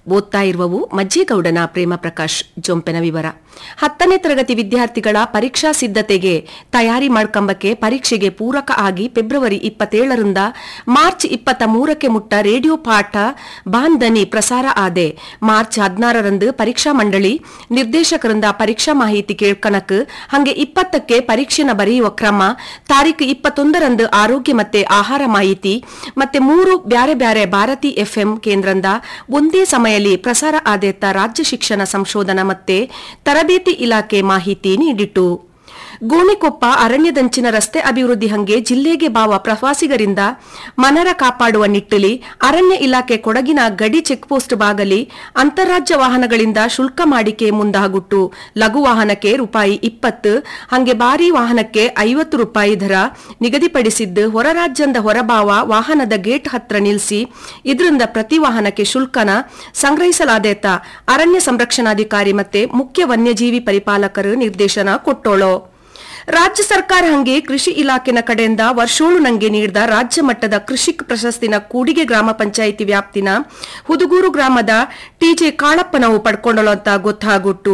ಓದ್ತಾ ಇರುವವು ಮಜ್ಜೇಗೌಡನ ಪ್ರೇಮ ಪ್ರಕಾಶ್ ಜೊಂಪೆನ ವಿವರ ಹತ್ತನೇ ತರಗತಿ ವಿದ್ಯಾರ್ಥಿಗಳ ಪರೀಕ್ಷಾ ಸಿದ್ಧತೆಗೆ ತಯಾರಿ ಮಾಡ್ಕೊಂಬಕ್ಕೆ ಪರೀಕ್ಷೆಗೆ ಪೂರಕ ಆಗಿ ಫೆಬ್ರವರಿ ಇಪ್ಪತ್ತೇಳರಿಂದ ಮಾರ್ಚ್ ಇಪ್ಪತ್ತ ಮೂರಕ್ಕೆ ಮುಟ್ಟ ರೇಡಿಯೋ ಪಾಠ ಬಾಂಧನಿ ಪ್ರಸಾರ ಆದೆ ಮಾರ್ಚ್ ಹದಿನಾರರಂದು ಪರೀಕ್ಷಾ ಮಂಡಳಿ ನಿರ್ದೇಶಕರಿಂದ ಪರೀಕ್ಷಾ ಮಾಹಿತಿ ಕೇಳ್ಕನಕ್ ಹಂಗೆ ಇಪ್ಪತ್ತಕ್ಕೆ ಪರೀಕ್ಷೆನ ಬರೆಯುವ ಕ್ರಮ ತಾರೀಕು ಇಪ್ಪತ್ತೊಂದರಂದು ಆರೋಗ್ಯ ಮತ್ತೆ ಆಹಾರ ಮಾಹಿತಿ ಮತ್ತೆ ಮೂರು ಬ್ಯಾರೆ ಬ್ಯಾರೆ ಭಾರತಿ ಎಫ್ಎಂ ಕೇಂದ್ರದಿಂದ ಒಂದೇ ಸಮಯದಲ್ಲಿ ಪ್ರಸಾರ ಆದೇತ ರಾಜ್ಯ ಶಿಕ್ಷಣ ಸಂಶೋಧನಾ ಮತ್ತೆ ತರಬೇತಿ ಇಲಾಖೆ ಮಾಹಿತಿ ನೀಡಿತು ಗೋಣಿಕೊಪ್ಪ ಅರಣ್ಯದಂಚಿನ ರಸ್ತೆ ಅಭಿವೃದ್ಧಿ ಹಂಗೆ ಜಿಲ್ಲೆಗೆ ಬಾವ ಪ್ರವಾಸಿಗರಿಂದ ಮನರ ಕಾಪಾಡುವ ನಿಟ್ಟಿಲಿ ಅರಣ್ಯ ಇಲಾಖೆ ಕೊಡಗಿನ ಗಡಿ ಚೆಕ್ಪೋಸ್ಟ್ ಬಾಗಲಿ ಅಂತಾರಾಜ್ಯ ವಾಹನಗಳಿಂದ ಶುಲ್ಕ ಮಾಡಿಕೆ ಮುಂದಾಗುಟ್ಟು ಲಘು ವಾಹನಕ್ಕೆ ರೂಪಾಯಿ ಇಪ್ಪತ್ತು ಹಂಗೆ ಭಾರಿ ವಾಹನಕ್ಕೆ ಐವತ್ತು ರೂಪಾಯಿ ದರ ನಿಗದಿಪಡಿಸಿದ್ದು ಹೊರ ರಾಜ್ಯದ ಹೊರಬಾವ ವಾಹನದ ಗೇಟ್ ಹತ್ರ ನಿಲ್ಲಿಸಿ ಇದರಿಂದ ಪ್ರತಿ ವಾಹನಕ್ಕೆ ಶುಲ್ಕನ ಸಂಗ್ರಹಿಸಲಾದೇತ ಅರಣ್ಯ ಸಂರಕ್ಷಣಾಧಿಕಾರಿ ಮತ್ತೆ ಮುಖ್ಯ ವನ್ಯಜೀವಿ ಪರಿಪಾಲಕರು ನಿರ್ದೇಶನ ಕೊಟ್ಟೋಳು ರಾಜ್ಯ ಸರ್ಕಾರ ಹಂಗೆ ಕೃಷಿ ಇಲಾಖೆನ ಕಡೆಯಿಂದ ವರ್ಷೋಳು ನಂಗೆ ನೀಡಿದ ರಾಜ್ಯ ಮಟ್ಟದ ಕೃಷಿಕ್ ಪ್ರಶಸ್ತಿನ ಕೂಡಿಗೆ ಗ್ರಾಮ ಪಂಚಾಯಿತಿ ವ್ಯಾಪ್ತಿನ ಹುದುಗೂರು ಗ್ರಾಮದ ಟಿಜೆ ಕಾಳಪ್ಪನವು ಪಡ್ಕೊಂಡಳು ಅಂತ ಗೊತ್ತಾಗುಟ್ಟು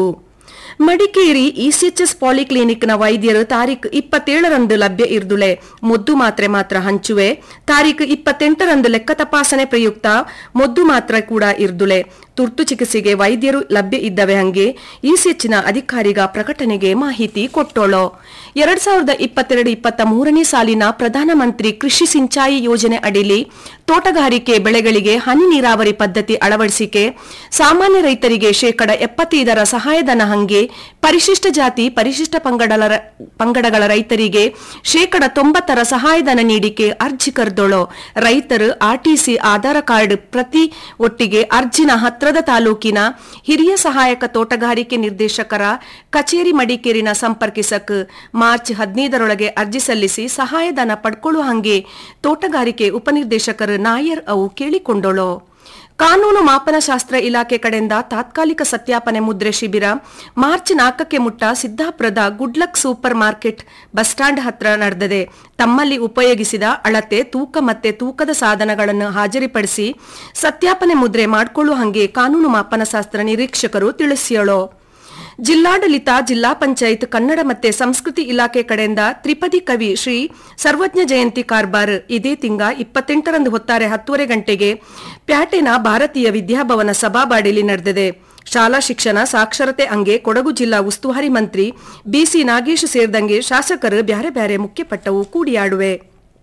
ಮಡಿಕೇರಿ ಇಸಿಎಚ್ಎಸ್ ಪಾಲಿಕ್ಲಿನಿಕ್ನ ವೈದ್ಯರು ತಾರೀಖು ಇಪ್ಪತ್ತೇಳರಂದು ಲಭ್ಯ ಇರ್ದುಳೆ ಮೊದ್ದು ಮಾತ್ರೆ ಮಾತ್ರ ಹಂಚುವೆ ತಾರೀಖು ಇಪ್ಪತ್ತೆಂಟರಂದು ಲೆಕ್ಕ ತಪಾಸಣೆ ಪ್ರಯುಕ್ತ ಮೊದ್ದು ಮಾತ್ರ ಕೂಡ ಇರ್ದುಳೆ ತುರ್ತು ಚಿಕಿತ್ಸೆಗೆ ವೈದ್ಯರು ಲಭ್ಯ ಇದ್ದವೆ ಹಂಗೆ ಇಸಿಎಚ್ನ ಅಧಿಕಾರಿಗ ಪ್ರಕಟಣೆಗೆ ಮಾಹಿತಿ ಕೊಟ್ಟೋಳು ಎರಡ್ ಸಾವಿರದ ಇಪ್ಪತ್ತೆರಡು ಇಪ್ಪತ್ತ ಮೂರನೇ ಸಾಲಿನ ಪ್ರಧಾನಮಂತ್ರಿ ಕೃಷಿ ಸಿಂಚಾಯಿ ಯೋಜನೆ ಅಡಿಲಿ ತೋಟಗಾರಿಕೆ ಬೆಳೆಗಳಿಗೆ ಹನಿ ನೀರಾವರಿ ಪದ್ಧತಿ ಅಳವಡಿಸಿಕೆ ಸಾಮಾನ್ಯ ರೈತರಿಗೆ ಶೇಕಡ ಎಪ್ಪತ್ತೈದರ ಸಹಾಯಧನ ಹಂಗೆ ಪರಿಶಿಷ್ಟ ಜಾತಿ ಪರಿಶಿಷ್ಟ ಪಂಗಡಗಳ ಪಂಗಡಗಳ ರೈತರಿಗೆ ಶೇಕಡ ತೊಂಬತ್ತರ ಸಹಾಯಧನ ನೀಡಿಕೆ ಅರ್ಜಿ ಕರೆದೋಳು ರೈತರು ಆರ್ಟಿಸಿ ಆಧಾರ್ ಕಾರ್ಡ್ ಪ್ರತಿ ಒಟ್ಟಿಗೆ ಅರ್ಜಿನ ಹತ್ರದ ತಾಲೂಕಿನ ಹಿರಿಯ ಸಹಾಯಕ ತೋಟಗಾರಿಕೆ ನಿರ್ದೇಶಕರ ಕಚೇರಿ ಮಡಿಕೇರಿನ ಸಂಪರ್ಕಿಸಕ್ ಮಾರ್ಚ್ ಹದಿನೈದರೊಳಗೆ ಅರ್ಜಿ ಸಲ್ಲಿಸಿ ಸಹಾಯಧನ ಪಡ್ಕೊಳ್ಳುವ ಹಂಗೆ ತೋಟಗಾರಿಕೆ ಉಪನಿರ್ದೇಶಕರು ನಾಯರ್ ಅವು ಕೇಳಿಕೊಂಡೋಳು ಕಾನೂನು ಮಾಪನಶಾಸ್ತ್ರ ಇಲಾಖೆ ಕಡೆಯಿಂದ ತಾತ್ಕಾಲಿಕ ಸತ್ಯಾಪನೆ ಮುದ್ರೆ ಶಿಬಿರ ಮಾರ್ಚ್ ನಾಲ್ಕಕ್ಕೆ ಮುಟ್ಟ ಸಿದ್ದಾಪುರದ good luck super market bus stand ಹತ್ರ ನಡೆದಿದೆ ತಮ್ಮಲ್ಲಿ ಉಪಯೋಗಿಸಿದ ಅಳತೆ ತೂಕ ಮತ್ತೆ ತೂಕದ ಸಾಧನಗಳನ್ನು ಹಾಜರಿಪಡಿಸಿ ಸತ್ಯಾಪನೆ ಮುದ್ರೆ ಮಾಡಿಕೊಳ್ಳುವ ಹಂಗೆ ಕಾನೂನು ಮಾಪನಶಾಸ್ತ್ರ ನಿರೀಕ್ಷಕರು ತಿಳಿಸಿಯಳು ಜಿಲ್ಲಾಡಳಿತ ಜಿಲ್ಲಾ ಪಂಚಾಯತ್ ಕನ್ನಡ ಮತ್ತೆ ಸಂಸ್ಕೃತಿ ಇಲಾಖೆ ಕಡೆಯಿಂದ ತ್ರಿಪದಿ ಕವಿ ಶ್ರೀ ಸರ್ವಜ್ಞ ಜಯಂತಿ ಕಾರ್ಬಾರ್ ಇದೇ ತಿಂಗ ಇಪ್ಪತ್ತೆಂಟರಂದು ಹೊತ್ತಾರೆ ಹತ್ತುವರೆ ಗಂಟೆಗೆ ಪ್ಯಾಟೆನ ಭಾರತೀಯ ವಿದ್ಯಾಭವನ ಸಭಾಬಾಡಿಲಿ ನಡೆದಿದೆ ಶಾಲಾ ಶಿಕ್ಷಣ ಸಾಕ್ಷರತೆ ಅಂಗೆ ಕೊಡಗು ಜಿಲ್ಲಾ ಉಸ್ತುವಾರಿ ಮಂತ್ರಿ ಬಿಸಿ ನಾಗೇಶ್ ಸೇರಿದಂಗೆ ಶಾಸಕರು ಬ್ಯಾರೆ ಬ್ಯಾರೆ ಮುಖ್ಯಪಟ್ಟವು ಕೂಡಿಯಾಡುವೆ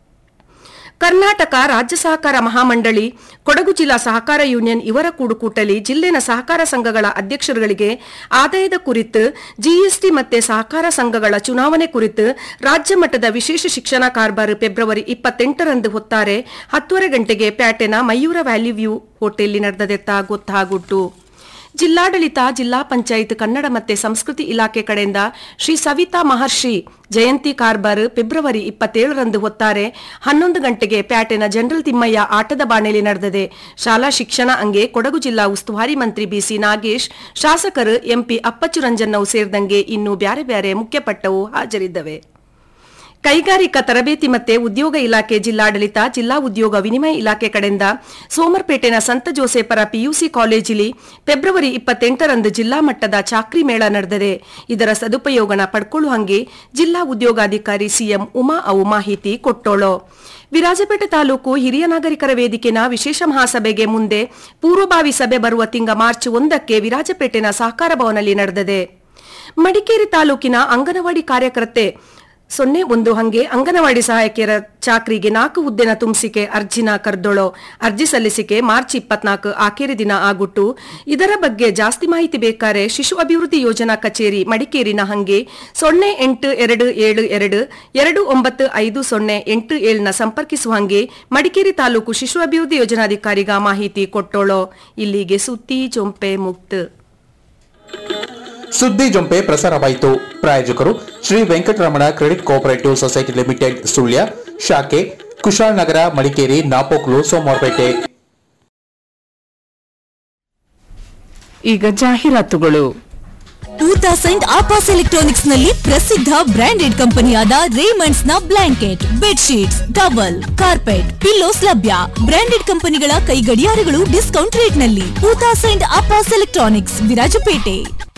ಕರ್ನಾಟಕ ರಾಜ್ಯ ಸಹಕಾರ ಮಹಾಮಂಡಳಿ ಕೊಡಗು ಜಿಲ್ಲಾ ಸಹಕಾರ ಯೂನಿಯನ್ ಇವರ ಕೂಡುಕೂಟಲಿ ಜಿಲ್ಲೆನ ಸಹಕಾರ ಸಂಘಗಳ ಅಧ್ಯಕ್ಷರುಗಳಿಗೆ ಆದಾಯದ ಕುರಿತು ಜಿಎಸ್ಟಿ ಮತ್ತೆ ಸಹಕಾರ ಸಂಘಗಳ ಚುನಾವಣೆ ಕುರಿತು ರಾಜ್ಯ ಮಟ್ಟದ ವಿಶೇಷ ಶಿಕ್ಷಣ ಕಾರ್ಬಾರ್ ಫೆಬ್ರವರಿ ಇಪ್ಪತ್ತೆಂಟರಂದು ಹೊತ್ತಾರೆ ಹತ್ತುವರೆ ಗಂಟೆಗೆ ಪ್ಯಾಟೆನ ಮಯೂರ ವ್ಯಾಲಿ ವ್ಯೂ ಹೋಟೆಲ್ ನಡೆದದೆತ್ತ ಗೊತ್ತಾಗುಟ್ಟು ಜಿಲ್ಲಾಡಳಿತ ಜಿಲ್ಲಾ ಪಂಚಾಯತ್ ಕನ್ನಡ ಮತ್ತೆ ಸಂಸ್ಕೃತಿ ಇಲಾಖೆ ಕಡೆಯಿಂದ ಶ್ರೀ ಸವಿತಾ ಮಹರ್ಷಿ ಜಯಂತಿ ಕಾರ್ಬಾರ್ ಫೆಬ್ರವರಿ ಇಪ್ಪತ್ತೇಳರಂದು ಹೊತ್ತಾರೆ ಹನ್ನೊಂದು ಗಂಟೆಗೆ ಪ್ಯಾಟೆನ ಜನರಲ್ ತಿಮ್ಮಯ್ಯ ಆಟದ ಬಾಣೆಲಿ ನಡೆದಿದೆ ಶಾಲಾ ಶಿಕ್ಷಣ ಅಂಗೆ ಕೊಡಗು ಜಿಲ್ಲಾ ಉಸ್ತುವಾರಿ ಮಂತ್ರಿ ಬಿಸಿ ನಾಗೇಶ್ ಶಾಸಕರು ಎಂಪಿ ಅಪ್ಪಚ್ಚು ರಂಜನ್ನವು ಸೇರಿದಂಗೆ ಇನ್ನು ಬ್ಯಾರೆ ಬ್ಯಾರೆ ಮುಖ್ಯಪಟ್ಟವು ಹಾಜರಿದ್ದವೆ ಕೈಗಾರಿಕಾ ತರಬೇತಿ ಮತ್ತೆ ಉದ್ಯೋಗ ಇಲಾಖೆ ಜಿಲ್ಲಾಡಳಿತ ಜಿಲ್ಲಾ ಉದ್ಯೋಗ ವಿನಿಮಯ ಇಲಾಖೆ ಕಡೆಯಿಂದ ಸೋಮರ್ಪೇಟೆನ ಸಂತ ಜೋಸೆಫರ ಪಿಯುಸಿ ಕಾಲೇಜಿಲಿ ಫೆಬ್ರವರಿ ಇಪ್ಪತ್ತೆಂಟರಂದು ಜಿಲ್ಲಾ ಮಟ್ಟದ ಚಾಕ್ರಿ ಮೇಳ ನಡೆದಿದೆ ಇದರ ಸದುಪಯೋಗನ ಪಡ್ಕೊಳ್ಳುವ ಹಂಗೆ ಜಿಲ್ಲಾ ಉದ್ಯೋಗಾಧಿಕಾರಿ ಸಿಎಂ ಉಮಾ ಅವು ಮಾಹಿತಿ ಕೊಟ್ಟೋಳು ವಿರಾಜಪೇಟೆ ತಾಲೂಕು ಹಿರಿಯ ನಾಗರಿಕರ ವೇದಿಕೆನ ವಿಶೇಷ ಮಹಾಸಭೆಗೆ ಮುಂದೆ ಪೂರ್ವಭಾವಿ ಸಭೆ ಬರುವ ತಿಂಗ ಮಾರ್ಚ್ ಒಂದಕ್ಕೆ ವಿರಾಜಪೇಟೆನ ಸಹಕಾರ ಭವನಲ್ಲಿ ನಡೆದಿದೆ ಮಡಿಕೇರಿ ತಾಲೂಕಿನ ಅಂಗನವಾಡಿ ಕಾರ್ಯಕರ್ತೆ ಸೊನ್ನೆ ಒಂದು ಹಂಗೆ ಅಂಗನವಾಡಿ ಸಹಾಯಕಿಯರ ಚಾಕ್ರಿಗೆ ನಾಲ್ಕು ಹುದ್ದೆನ ತುಂಬಿಸಿಕೆ ಅರ್ಜಿನ ಕರ್ದೊಳೋ ಅರ್ಜಿ ಸಲ್ಲಿಸಿಕೆ ಮಾರ್ಚ್ ಇಪ್ಪತ್ನಾಲ್ಕು ಆಖೇರಿ ದಿನ ಆಗುಟ್ಟು ಇದರ ಬಗ್ಗೆ ಜಾಸ್ತಿ ಮಾಹಿತಿ ಬೇಕಾರೆ ಶಿಶು ಅಭಿವೃದ್ಧಿ ಯೋಜನಾ ಕಚೇರಿ ಮಡಿಕೇರಿನ ಹಂಗೆ ಸೊನ್ನೆ ಎಂಟು ಎರಡು ಏಳು ಎರಡು ಎರಡು ಒಂಬತ್ತು ಐದು ಸೊನ್ನೆ ಎಂಟು ಏಳನ ಸಂಪರ್ಕಿಸುವ ಹಂಗೆ ಮಡಿಕೇರಿ ತಾಲೂಕು ಶಿಶು ಅಭಿವೃದ್ಧಿ ಯೋಜನಾಧಿಕಾರಿಗ ಮಾಹಿತಿ ಕೊಟ್ಟೋಳೋ ಇಲ್ಲಿಗೆ ಸುತ್ತಿ ಜೊಂಪೆ ಮುಕ್ತ ಸುದ್ದಿ ಜೊಂಪೆ ಪ್ರಸಾರವಾಯಿತು ಪ್ರಾಯೋಜಕರು Shri Venkataramana credit cooperative society limited Sullia ಶಾಖೆ ಕುಶಾಲನಗರ ಮಡಿಕೇರಿ ನಾಪೋಕ್ಲು ಸೋಮವಾರಪೇಟೆ ಈಗ ಜಾಹೀರಾತುಗಳು ಊತಾಸ್ ಅಂಡ್ ಆಪಾಸ್ ಎಲೆಕ್ಟ್ರಾನಿಕ್ಸ್ ನಲ್ಲಿ ಪ್ರಸಿದ್ಧ ಬ್ರಾಂಡೆಡ್ ಕಂಪನಿಯಾದ ರೇಮಂಡ್ಸ್ ನ blanket bedsheets towel carpet pillows ಲಭ್ಯ ಬ್ರಾಂಡೆಡ್ ಕಂಪನಿಗಳ ಕೈ ಗಡಿಯಾರಗಳು ಡಿಸ್ಕೌಂಟ್ ರೇಟ್ ನಲ್ಲಿ ಊತಾಸ್ ಅಂಡ್ ಆಪಾಸ್ ಎಲೆಕ್ಟ್ರಾನಿಕ್ಸ್ ವಿರಾಜಪೇಟೆ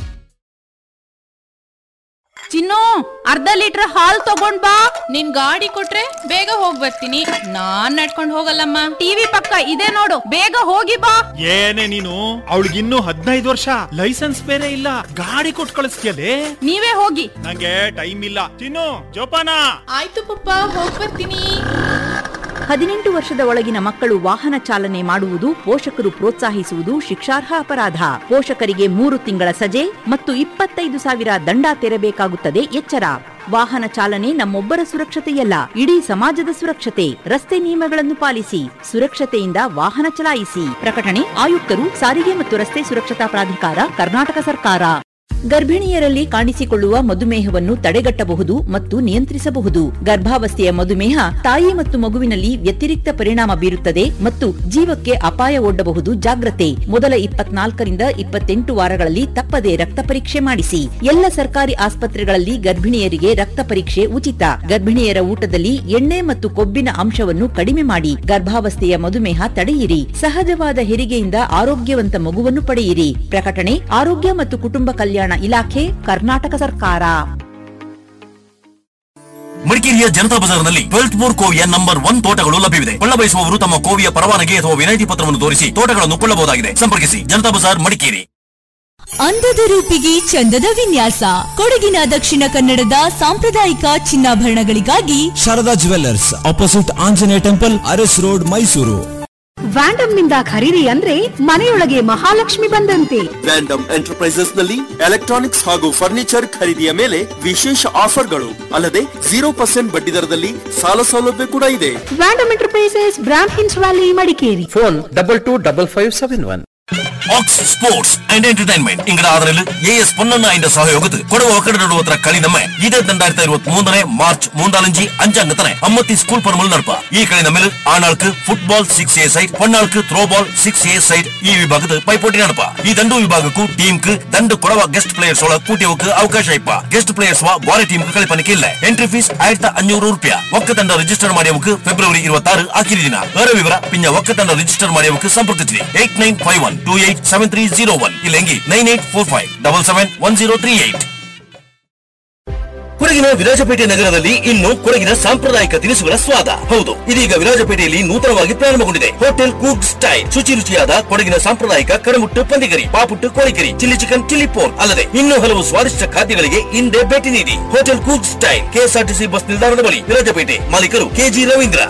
ಚಿನ್ನು ಅರ್ಧ ಲೀಟರ್ ಹಾಲ್ ತಗೊಂಡ್ ಬಾ ನಿನ್ ಗಾಡಿ ಕೊಟ್ರೆ ಬೇಗ ಹೋಗ್ ಬರ್ತೀನಿ ನಾನ್ ನಡ್ಕೊಂಡ್ ಹೋಗಲ್ಲಮ್ಮ ಟಿವಿ ಪಕ್ಕ ಇದೆ ನೋಡು ಬೇಗ ಹೋಗಿ ಬಾ ಏನೇ ನೀನು ಅವಳಿಗಿನ್ನೂ ಹದಿನೈದು ವರ್ಷ ಲೈಸೆನ್ಸ್ ಬೇರೆ ಇಲ್ಲ ಗಾಡಿ ಕೊಟ್ಟು ಕಳಿಸ್ತೀಯಲೇ ನೀವೇ ಹೋಗಿ ನಂಗೆ ಟೈಮ್ ಇಲ್ಲ ತಿನ್ನು ಜೋಪಾನ ಆಯ್ತು ಪಪ್ಪ ಹೋಗ್ ಬರ್ತೀನಿ ಹದಿನೆಂಟು ವರ್ಷದ ಒಳಗಿನ ಮಕ್ಕಳು ವಾಹನ ಚಾಲನೆ ಮಾಡುವುದು ಪೋಷಕರು ಪ್ರೋತ್ಸಾಹಿಸುವುದು ಶಿಕ್ಷಾರ್ಹ ಅಪರಾಧ ಪೋಷಕರಿಗೆ ಮೂರು ತಿಂಗಳ ಸಜೆ ಮತ್ತು ಇಪ್ಪತ್ತೈದು ಸಾವಿರ ದಂಡ ತೆರಬೇಕಾಗುತ್ತದೆ ಎಚ್ಚರ ವಾಹನ ಚಾಲನೆ ನಮ್ಮೊಬ್ಬರ ಸುರಕ್ಷತೆಯಲ್ಲ ಇಡೀ ಸಮಾಜದ ಸುರಕ್ಷತೆ ರಸ್ತೆ ನಿಯಮಗಳನ್ನು ಪಾಲಿಸಿ ಸುರಕ್ಷತೆಯಿಂದ ವಾಹನ ಚಲಾಯಿಸಿ ಪ್ರಕಟಣೆ ಆಯುಕ್ತರು ಸಾರಿಗೆ ಮತ್ತು ರಸ್ತೆ ಸುರಕ್ಷತಾ ಪ್ರಾಧಿಕಾರ ಕರ್ನಾಟಕ ಸರ್ಕಾರ ಗರ್ಭಿಣಿಯರಲ್ಲಿ ಕಾಣಿಸಿಕೊಳ್ಳುವ ಮಧುಮೇಹವನ್ನು ತಡೆಗಟ್ಟಬಹುದು ಮತ್ತು ನಿಯಂತ್ರಿಸಬಹುದು ಗರ್ಭಾವಸ್ಥೆಯ ಮಧುಮೇಹ ತಾಯಿ ಮತ್ತು ಮಗುವಿನಲ್ಲಿ ವ್ಯತಿರಿಕ್ತ ಪರಿಣಾಮ ಬೀರುತ್ತದೆ ಮತ್ತು ಜೀವಕ್ಕೆ ಅಪಾಯ ಒಡ್ಡಬಹುದು ಜಾಗ್ರತೆ ಮೊದಲ ಇಪ್ಪತ್ನಾಲ್ಕರಿಂದ ಇಪ್ಪತ್ತೆಂಟು ವಾರಗಳಲ್ಲಿ ತಪ್ಪದೆ ರಕ್ತ ಪರೀಕ್ಷೆ ಮಾಡಿಸಿ ಎಲ್ಲ ಸರ್ಕಾರಿ ಆಸ್ಪತ್ರೆಗಳಲ್ಲಿ ಗರ್ಭಿಣಿಯರಿಗೆ ರಕ್ತ ಪರೀಕ್ಷೆ ಉಚಿತ ಗರ್ಭಿಣಿಯರ ಊಟದಲ್ಲಿ ಎಣ್ಣೆ ಮತ್ತು ಕೊಬ್ಬಿನ ಅಂಶವನ್ನು ಕಡಿಮೆ ಮಾಡಿ ಗರ್ಭಾವಸ್ಥೆಯ ಮಧುಮೇಹ ತಡೆಯಿರಿ ಸಹಜವಾದ ಹೆರಿಗೆಯಿಂದ ಆರೋಗ್ಯವಂತ ಮಗುವನ್ನು ಪಡೆಯಿರಿ ಪ್ರಕಟಣೆ ಆರೋಗ್ಯ ಮತ್ತು ಕುಟುಂಬ ಕಲ್ಯಾಣ ಇಲಾಖೆ ಕರ್ನಾಟಕ ಸರ್ಕಾರ ಮಡಿಕೇರಿಯ ಜನತಾ ಬಜಾರ್ನಲ್ಲಿ ಟ್ವೆಲ್ತ್ ಬೋರ್ ಕೋವಿಯ ನಂಬರ್ ಒನ್ ತೋಟಗಳು ಲಭ್ಯವಿದೆ ಕೊಳ್ಳ ಬಯಸುವವರು ತಮ್ಮ ಕೋವಿಯ ಪರವಾನಗಿ ಅಥವಾ ವಿನಾಯಿತಿ ಪತ್ರವನ್ನು ತೋರಿಸಿ ತೋಟಗಳನ್ನು ಕೊಳ್ಳಬಹುದಾಗಿದೆ ಸಂಪರ್ಕಿಸಿ ಜನತಾ ಬಜಾರ್ ಮಡಿಕೇರಿ ಅಂದದ ರೂಪಿಗೆ ಚಂದದ ವಿನ್ಯಾಸ ಕೊಡಗಿನ ದಕ್ಷಿಣ ಕನ್ನಡದ ಸಾಂಪ್ರದಾಯಿಕ ಚಿನ್ನಾಭರಣಗಳಿಗಾಗಿ Sharada jewellers opposite Anjaneya temple Aras road Mysuru ವ್ಯಾಂಡಮ್ ನಿಂದ ಖರೀದಿ ಅಂದ್ರೆ ಮನೆಯೊಳಗೆ ಮಹಾಲಕ್ಷ್ಮಿ ಬಂದಂತೆ ವ್ಯಾಂಡಮ್ ಎಂಟರ್ಪ್ರೈಸಸ್ ನಲ್ಲಿ ಎಲೆಕ್ಟ್ರಾನಿಕ್ಸ್ ಹಾಗೂ ಫರ್ನಿಚರ್ ಖರೀದಿಯ ಮೇಲೆ ವಿಶೇಷ ಆಫರ್ಗಳು ಅಲ್ಲದೆ ಜೀರೋ ಪರ್ಸೆಂಟ್ ಬಡ್ಡಿ ದರದಲ್ಲಿ ಸಾಲ ಸೌಲಭ್ಯ ಕೂಡ ಇದೆ ವ್ಯಾಂಡಮ್ ಎಂಟರ್ಪ್ರೈಸಸ್ ಬ್ರಾಂಡ್ ಹಿನ್ಸ್ valley Madikeri phone double two double five seven one ஆக்ஸ் ஸ்போர்ட்ஸ் அண்ட் என்டர்டைன்மெண்ட் என்கிற ஆதரவில் ஏஎஸ் பொன்னண்ணா என்ற சகயோகத்து ಕೊಡವ ಒಕ್ಕಡ ನಡುವತ್ರ ಕಳಿನಮ್ಮೆ ಇದೇ ದಂಡಾಯಿರത്തി ഇരുപത്തി മൂന്നര മാർച്ച് മൂന്നാലഞ്ച് അഞ്ചംഗത്തനെ അമ്മത്തി സ്കൂൾ പറമ്പൽ നടപ്പ ഈ കളി തമ്മിൽ ആണാൾക്ക് ഫുട്ബಾಲ್ ಸಿಕ್ಸ್ ಎ ಸೈಡ್ ಪಣ್ಣಾൾക്ക് throw ball six a side ಈ ವಿಭಾಗದ ಪೈಪೋಟಿ നടപ്പ ಈ ದಂಡು ವಿಭಾಗಕ್ಕೂ ಟೀಮ್ ಕು ದಂಡು ಕೊಡವ ಗೆಸ್ಟ್ ಪ್ಲೇಯರ್ಸ್ ಒಳ ಕೂಟಿಯವಕ್ಕೆ ಅವಕಾಶ ಇಪ್ಪ ಗೆಸ್ಟ್ ಪ್ಲೇಯರ್ಸ್ ವ ಬಾರಿ ಟೀಮ್ ಕಳಿಪನಿಕೆ ಇಲ್ಲ ಎಂಟ್ರಿ ಫೀಸ್ ಆயிரத்தி ಅഞ്ഞൂറ് ರೂಪಾಯಿ ಒಕ್ಕ ದಂಡ ರಿಜಿಸ್ಟರ್ ಮಾಡಿಯವಕ್ಕೆ ಫೆಬ್ರವರಿ ಇರುವತ್ತಾರು ಆಕಿರಿ ದಿನ ಬೇರೆ ವಿವರ ಪಿಂಜ ಒಕ್ಕ ದಂಡ ರಿಜಿಸ್ಟರ್ ಮಾಡಿಯವಕ್ಕೆ ಸಂಪರ್ಕಿಸಿ eight nine five one two eight seven three zero one ಇಲ್ಲೆಂಗಿ nine eight four five double seven one zero three eight ಕೊಡಗಿನ ವಿರಾಜಪೇಟೆ ನಗರದಲ್ಲಿ ಇನ್ನು ಕೊಡಗಿನ ಸಾಂಪ್ರದಾಯಿಕ ತಿನಿಸುಗಳ ಸ್ವಾದ ಹೌದು ಇದೀಗ ವಿರಾಜಪೇಟೆಯಲ್ಲಿ ನೂತನವಾಗಿ ಪ್ರಾರಂಭಗೊಂಡಿದೆ ಹೋಟೆಲ್ ಕೂಕ್ ಸ್ಟೈಲ್ ಶುಚಿ ರುಚಿಯಾದ ಕೊಡಗಿನ ಸಾಂಪ್ರದಾಯಿಕ ಕಡಮುಟ್ಟು ಪಂದಿಗರಿ ಪಾಪುಟ್ಟು ಕೋಳಿಕರಿ ಚಿಲ್ಲಿ ಚಿಕನ್ ಚಿಲ್ಲಿ ಪೋರ್ ಅಲ್ಲದೆ ಇನ್ನೂ ಹಲವು ಸ್ವಾದಿಷ್ಟ ಖಾದ್ಯಗಳಿಗೆ ಹಿಂದೆ ಭೇಟಿ ನೀಡಿ hotel cook style KSRTC bus ನಿಲ್ದಾಣದ ಬಳಿ ವಿರಾಜಪೇಟೆ ಮಾಲೀಕರು ಕೆಜಿ ರವೀಂದ್ರ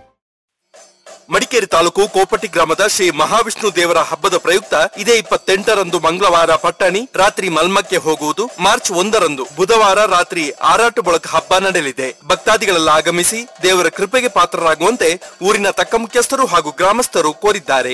ಮಡಿಕೇರಿ ತಾಲೂಕು ಕೋಪಟಿ ಗ್ರಾಮದ ಶ್ರೀ ಮಹಾವಿಷ್ಣು ದೇವರ ಹಬ್ಬದ ಪ್ರಯುಕ್ತ ಇದೇ ಇಪ್ಪತ್ತೆಂಟರಂದು ಮಂಗಳವಾರ ಪಟ್ಟಣಿ ರಾತ್ರಿ ಮಲ್ಮಕ್ಕೆ ಹೋಗುವುದು ಮಾರ್ಚ್ ಒಂದರಂದು ಬುಧವಾರ ರಾತ್ರಿ ಆರಾಟು ಬಳಕ ಹಬ್ಬ ನಡೆಯಲಿದೆ ಭಕ್ತಾದಿಗಳೆಲ್ಲ ಆಗಮಿಸಿ ದೇವರ ಕೃಪೆಗೆ ಪಾತ್ರರಾಗುವಂತೆ ಊರಿನ ತಕ್ಕ ಮುಖ್ಯಸ್ಥರು ಹಾಗೂ ಗ್ರಾಮಸ್ಥರು ಕೋರಿದ್ದಾರೆ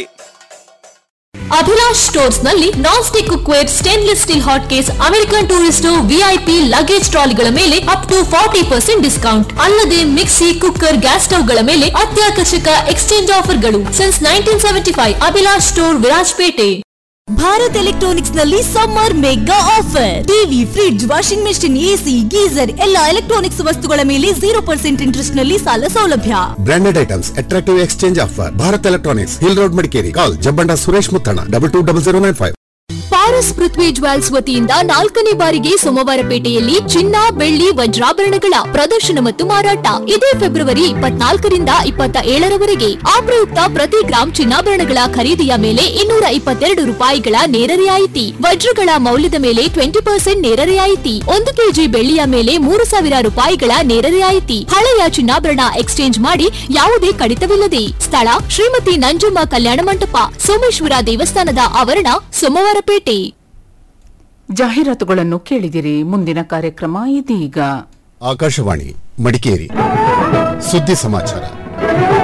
ಅಭಿಲಾಷ್ ಸ್ಟೋರ್ಸ್ ನಲ್ಲಿ non stick cookware stainless steel hot case American tourist VIP luggage ಟ್ರಾಲಿಗಳ ಮೇಲೆ up to forty percent discount ಅಲ್ಲದೆ ಮಿಕ್ಸಿ ಕುಕ್ಕರ್ ಗ್ಯಾಸ್ ಸ್ಟವ್ಗಳ ಮೇಲೆ ಅತ್ಯಾಕರ್ಷಕ ಎಕ್ಸ್ಚೇಂಜ್ ಆಫರ್ಗಳು since nineteen seventy five Abhilash store Virajpet Bharat electronics ನಲ್ಲಿ summer mega offer TV fridge washing machine AC geyser ಎಲ್ಲ ಎಲೆಕ್ಟ್ರಾನಿಕ್ಸ್ ವಸ್ತುಗಳ ಮೇಲೆ ಜೀರೋ ಪರ್ಸೆಂಟ್ ಇಂಟ್ರೆಸ್ಟ್ ನಲ್ಲಿ ಸಾಲ ಸೌಲಭ್ಯ branded items attractive exchange offer Bharat electronics hill road Madikeri ಕಾಲ್ Jabbanda Suresh Muthanna double two double zero nine five Paras Prithvi jewels ವತಿಯಿಂದ ನಾಲ್ಕನೇ ಬಾರಿಗೆ ಸೋಮವಾರಪೇಟೆಯಲ್ಲಿ ಚಿನ್ನ ಬೆಳ್ಳಿ ವಜ್ರಾಭರಣಗಳ ಪ್ರದರ್ಶನ ಮತ್ತು ಮಾರಾಟ ಇದೇ ಫೆಬ್ರವರಿ ಇಪ್ಪತ್ನಾಲ್ಕರಿಂದ ಇಪ್ಪತ್ತ ಏಳರವರೆಗೆ ಆ ಪ್ರಯುಕ್ತ ಪ್ರತಿ ಗ್ರಾಂ ಚಿನ್ನಾಭರಣಗಳ ಖರೀದಿಯ ಮೇಲೆ ಇನ್ನೂರ ಇಪ್ಪತ್ತೆರಡು ರೂಪಾಯಿಗಳ ನೇರ ರಿಯಾಯಿತಿ ವಜ್ರಗಳ ಮೌಲ್ಯದ ಮೇಲೆ ಟ್ವೆಂಟಿ ಪರ್ಸೆಂಟ್ ನೇರ ರಿಯಾಯಿತಿ ಒಂದು ಕೆಜಿ ಬೆಳ್ಳಿಯ ಮೇಲೆ ಮೂರು ಸಾವಿರ ರೂಪಾಯಿಗಳ ನೇರ ರಿಯಾಯಿತಿ ಹಳೆಯ ಚಿನ್ನಾಭರಣ ಎಕ್ಸ್ಚೇಂಜ್ ಮಾಡಿ ಯಾವುದೇ ಕಡಿತವಿಲ್ಲದೆ ಸ್ಥಳ ಶ್ರೀಮತಿ ನಂಜಮ್ಮ ಕಲ್ಯಾಣ ಮಂಟಪ ಸೋಮೇಶ್ವರ ದೇವಸ್ಥಾನದ ಆವರಣ ಸೋಮವಾರಪೇಟೆ ಜಾಹೀರಾತುಗಳನ್ನು ಕೇಳಿದಿರಿ ಮುಂದಿನ ಕಾರ್ಯಕ್ರಮ ಇದೀಗ ಆಕಾಶವಾಣಿ ಮಡಿಕೇರಿ ಸುದ್ದಿ ಸಮಾಚಾರ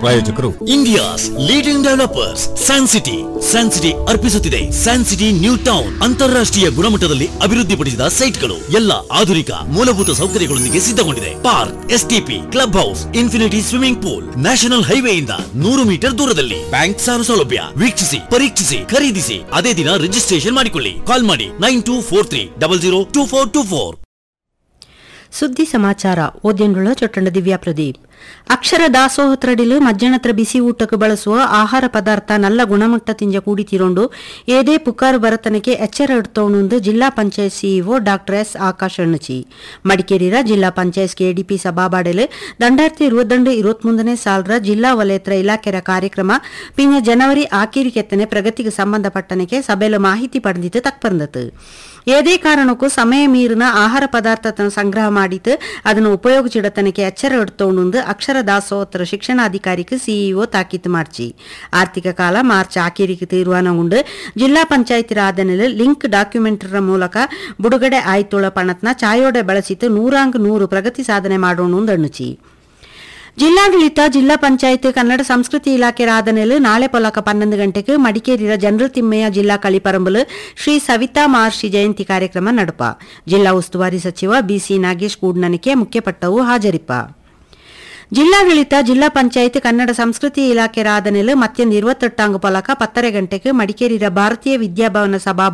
ಪ್ರಾಯೋಜಕರು India's leading developers San City San City ಅರ್ಪಿಸುತ್ತಿದೆ ಸ್ಯಾನ್ ಸಿಟಿ ನ್ಯೂ ಟೌನ್ ಅಂತಾರಾಷ್ಟ್ರೀಯ ಗುಣಮಟ್ಟದಲ್ಲಿ ಅಭಿವೃದ್ಧಿಪಡಿಸಿದ ಸೈಟ್ಗಳು ಎಲ್ಲ ಆಧುನಿಕ ಮೂಲಭೂತ ಸೌಕರ್ಯಗಳೊಂದಿಗೆ ಸಿದ್ಧಗೊಂಡಿದೆ park STP club house infinity swimming pool national ಹೈವೇಯಿಂದ ನೂರು ಮೀಟರ್ ದೂರದಲ್ಲಿ ಬ್ಯಾಂಕ್ ಸಾಲ ಸೌಲಭ್ಯ ವೀಕ್ಷಿಸಿ ಪರೀಕ್ಷಿಸಿ ಖರೀದಿಸಿ ಅದೇ ದಿನ ರಿಜಿಸ್ಟ್ರೇಷನ್ ಮಾಡಿಕೊಳ್ಳಿ ಕಾಲ್ ಮಾಡಿ nine two four three double zero two four two four ಸುದ್ದಿ ಸಮಾಚಾರ ಓದ್ಯಂಡುಳ ಚೊಟ್ಟಂಡ ದಿವ್ಯಾ ಪ್ರದೀಪ್ ಅಕ್ಷರ ದಾಸೋಹತ್ರಡಿಲು ಮಧ್ಯಾಹ್ನತ್ರ ಬಿಸಿ ಊಟಕ್ಕೆ ಬಳಸುವ ಆಹಾರ ಪದಾರ್ಥ ನಲ್ಲ ಗುಣಮಟ್ಟ ತಿಂಜ ಕೂಡಿತಿರೋಂಡು ಏದೇ ಪುಕಾರು ಬರತನಕ್ಕೆ ಎಚ್ಚರ ಇಡ್ತೋಣುಂದು ಜಿಲ್ಲಾ panchayat CEO doctor S Akash ಅಣ್ಣಚಿ ಮಡಿಕೇರಿರ ಜಿಲ್ಲಾ ಪಂಚಾಯತ್ ಕೆಡಿಪಿ ಸಭಾಬಾಡೆಲು ದಂಡಾಯಿರത്തി ഇരുപത്തിരണ്ട് ഇരുപത്തിമൂന്നിനെ ಸಾಲರ ಜಿಲ್ಲಾ ವಲಯತ್ರ ಇಲಾಖೆರ ಕಾರ್ಯಕ್ರಮ ಪಿನ್ನ ಜನವರಿ ಆಕಿರಿಕೆತ್ತನೆ ಪ್ರಗತಿಗೆ ಸಂಬಂಧಪಟ್ಟನಕ್ಕೆ ಸಭೆಲು ಮಾಹಿತಿ ಪಡೆದಿತ್ತು ತಕ್ಪರ್ಂದತ್ತು ಏದೇ ಕಾರಣಕ್ಕೂ ಸಮಯ ಮೀರಿನ ಆಹಾರ ಪದಾರ್ಥ ಸಂಗ್ರಹ ಮಾಡಿತ್ತು ಅದನ್ನು ಉಪಯೋಗಿಸಿಡತನಕ್ಕೆ ಎಚ್ಚರ ಇಡ್ತೋಣುಂದು ಅಕ್ಷರ ದಾಸೋತ್ತರ ಶಿಕ್ಷಣಾಧಿಕಾರಿಗೆ ಸಿಇಒ ತಾಕೀತು ಮಾಡ್ಚಿ ಆರ್ಥಿಕ ಕಾಲ ಮಾರ್ಚ್ ಆಕಿರಿಗೆ ತೀರ್ಮಾನಗೊಂಡು ಜಿಲ್ಲಾ ಪಂಚಾಯತಿ ಆದನೆಲು ಲಿಂಕ್ ಡಾಕ್ಯುಮೆಂಟರ ಮೂಲಕ ಬುಡುಗಡೆ ಆಯ್ತುಳ ಪಣತ್ನ ಚಾಯೋಡೆ ಬಳಸಿತು ನೂರಾಂಗ್ ನೂರು ಪ್ರಗತಿ ಸಾಧನೆ ಮಾಡೋಣ ಅಣ್ಣುಚಿ ಜಿಲ್ಲಾಡಳಿತ ಜಿಲ್ಲಾ ಪಂಚಾಯತ್ ಕನ್ನಡ ಸಂಸ್ಕೃತಿ ಇಲಾಖೆ ರಾಧನೆಲು ನಾಳೆ ಪೊಲಕ ಪನ್ನೊಂದು ಗಂಟೆಗೆ ಮಡಿಕೇರಿಯ ಜನರಲ್ ತಿಮ್ಮಯ್ಯ ಜಿಲ್ಲಾ ಕಳಿಪರಂಬಲು ಶ್ರೀ ಸವಿತಾ ಮಹರ್ಷಿ ಜಯಂತಿ ಕಾರ್ಯಕ್ರಮ ನಡುಪ ಜಿಲ್ಲಾ ಉಸ್ತುವಾರಿ ಸಚಿವ ಬಿಸಿ ನಾಗೇಶ್ ಕೂಡ್ನನಿಕೆ ಮುಖ್ಯಪಟ್ಟವು ಹಾಜರಿಪ್ಪ ಜಿಲ್ಲಾಡಳಿತ ಜಿಲ್ಲಾ ಪಂಚಾಯತ್ ಕನ್ನಡ ಸಂಸ್ಕೃತಿ ಇಲಾಖೆ ರಾಧನೆಲು ಮತ್ತೊಂದು ಇರುವತ್ತೆಟ್ಟಾಂಗು ಪೊಲಕ ಪತ್ತರೆ ಗಂಟೆಗೆ ಮಡಿಕೇರಿಯ ಭಾರತೀಯ ವಿದ್ಯಾಭವನ ಸಭಾ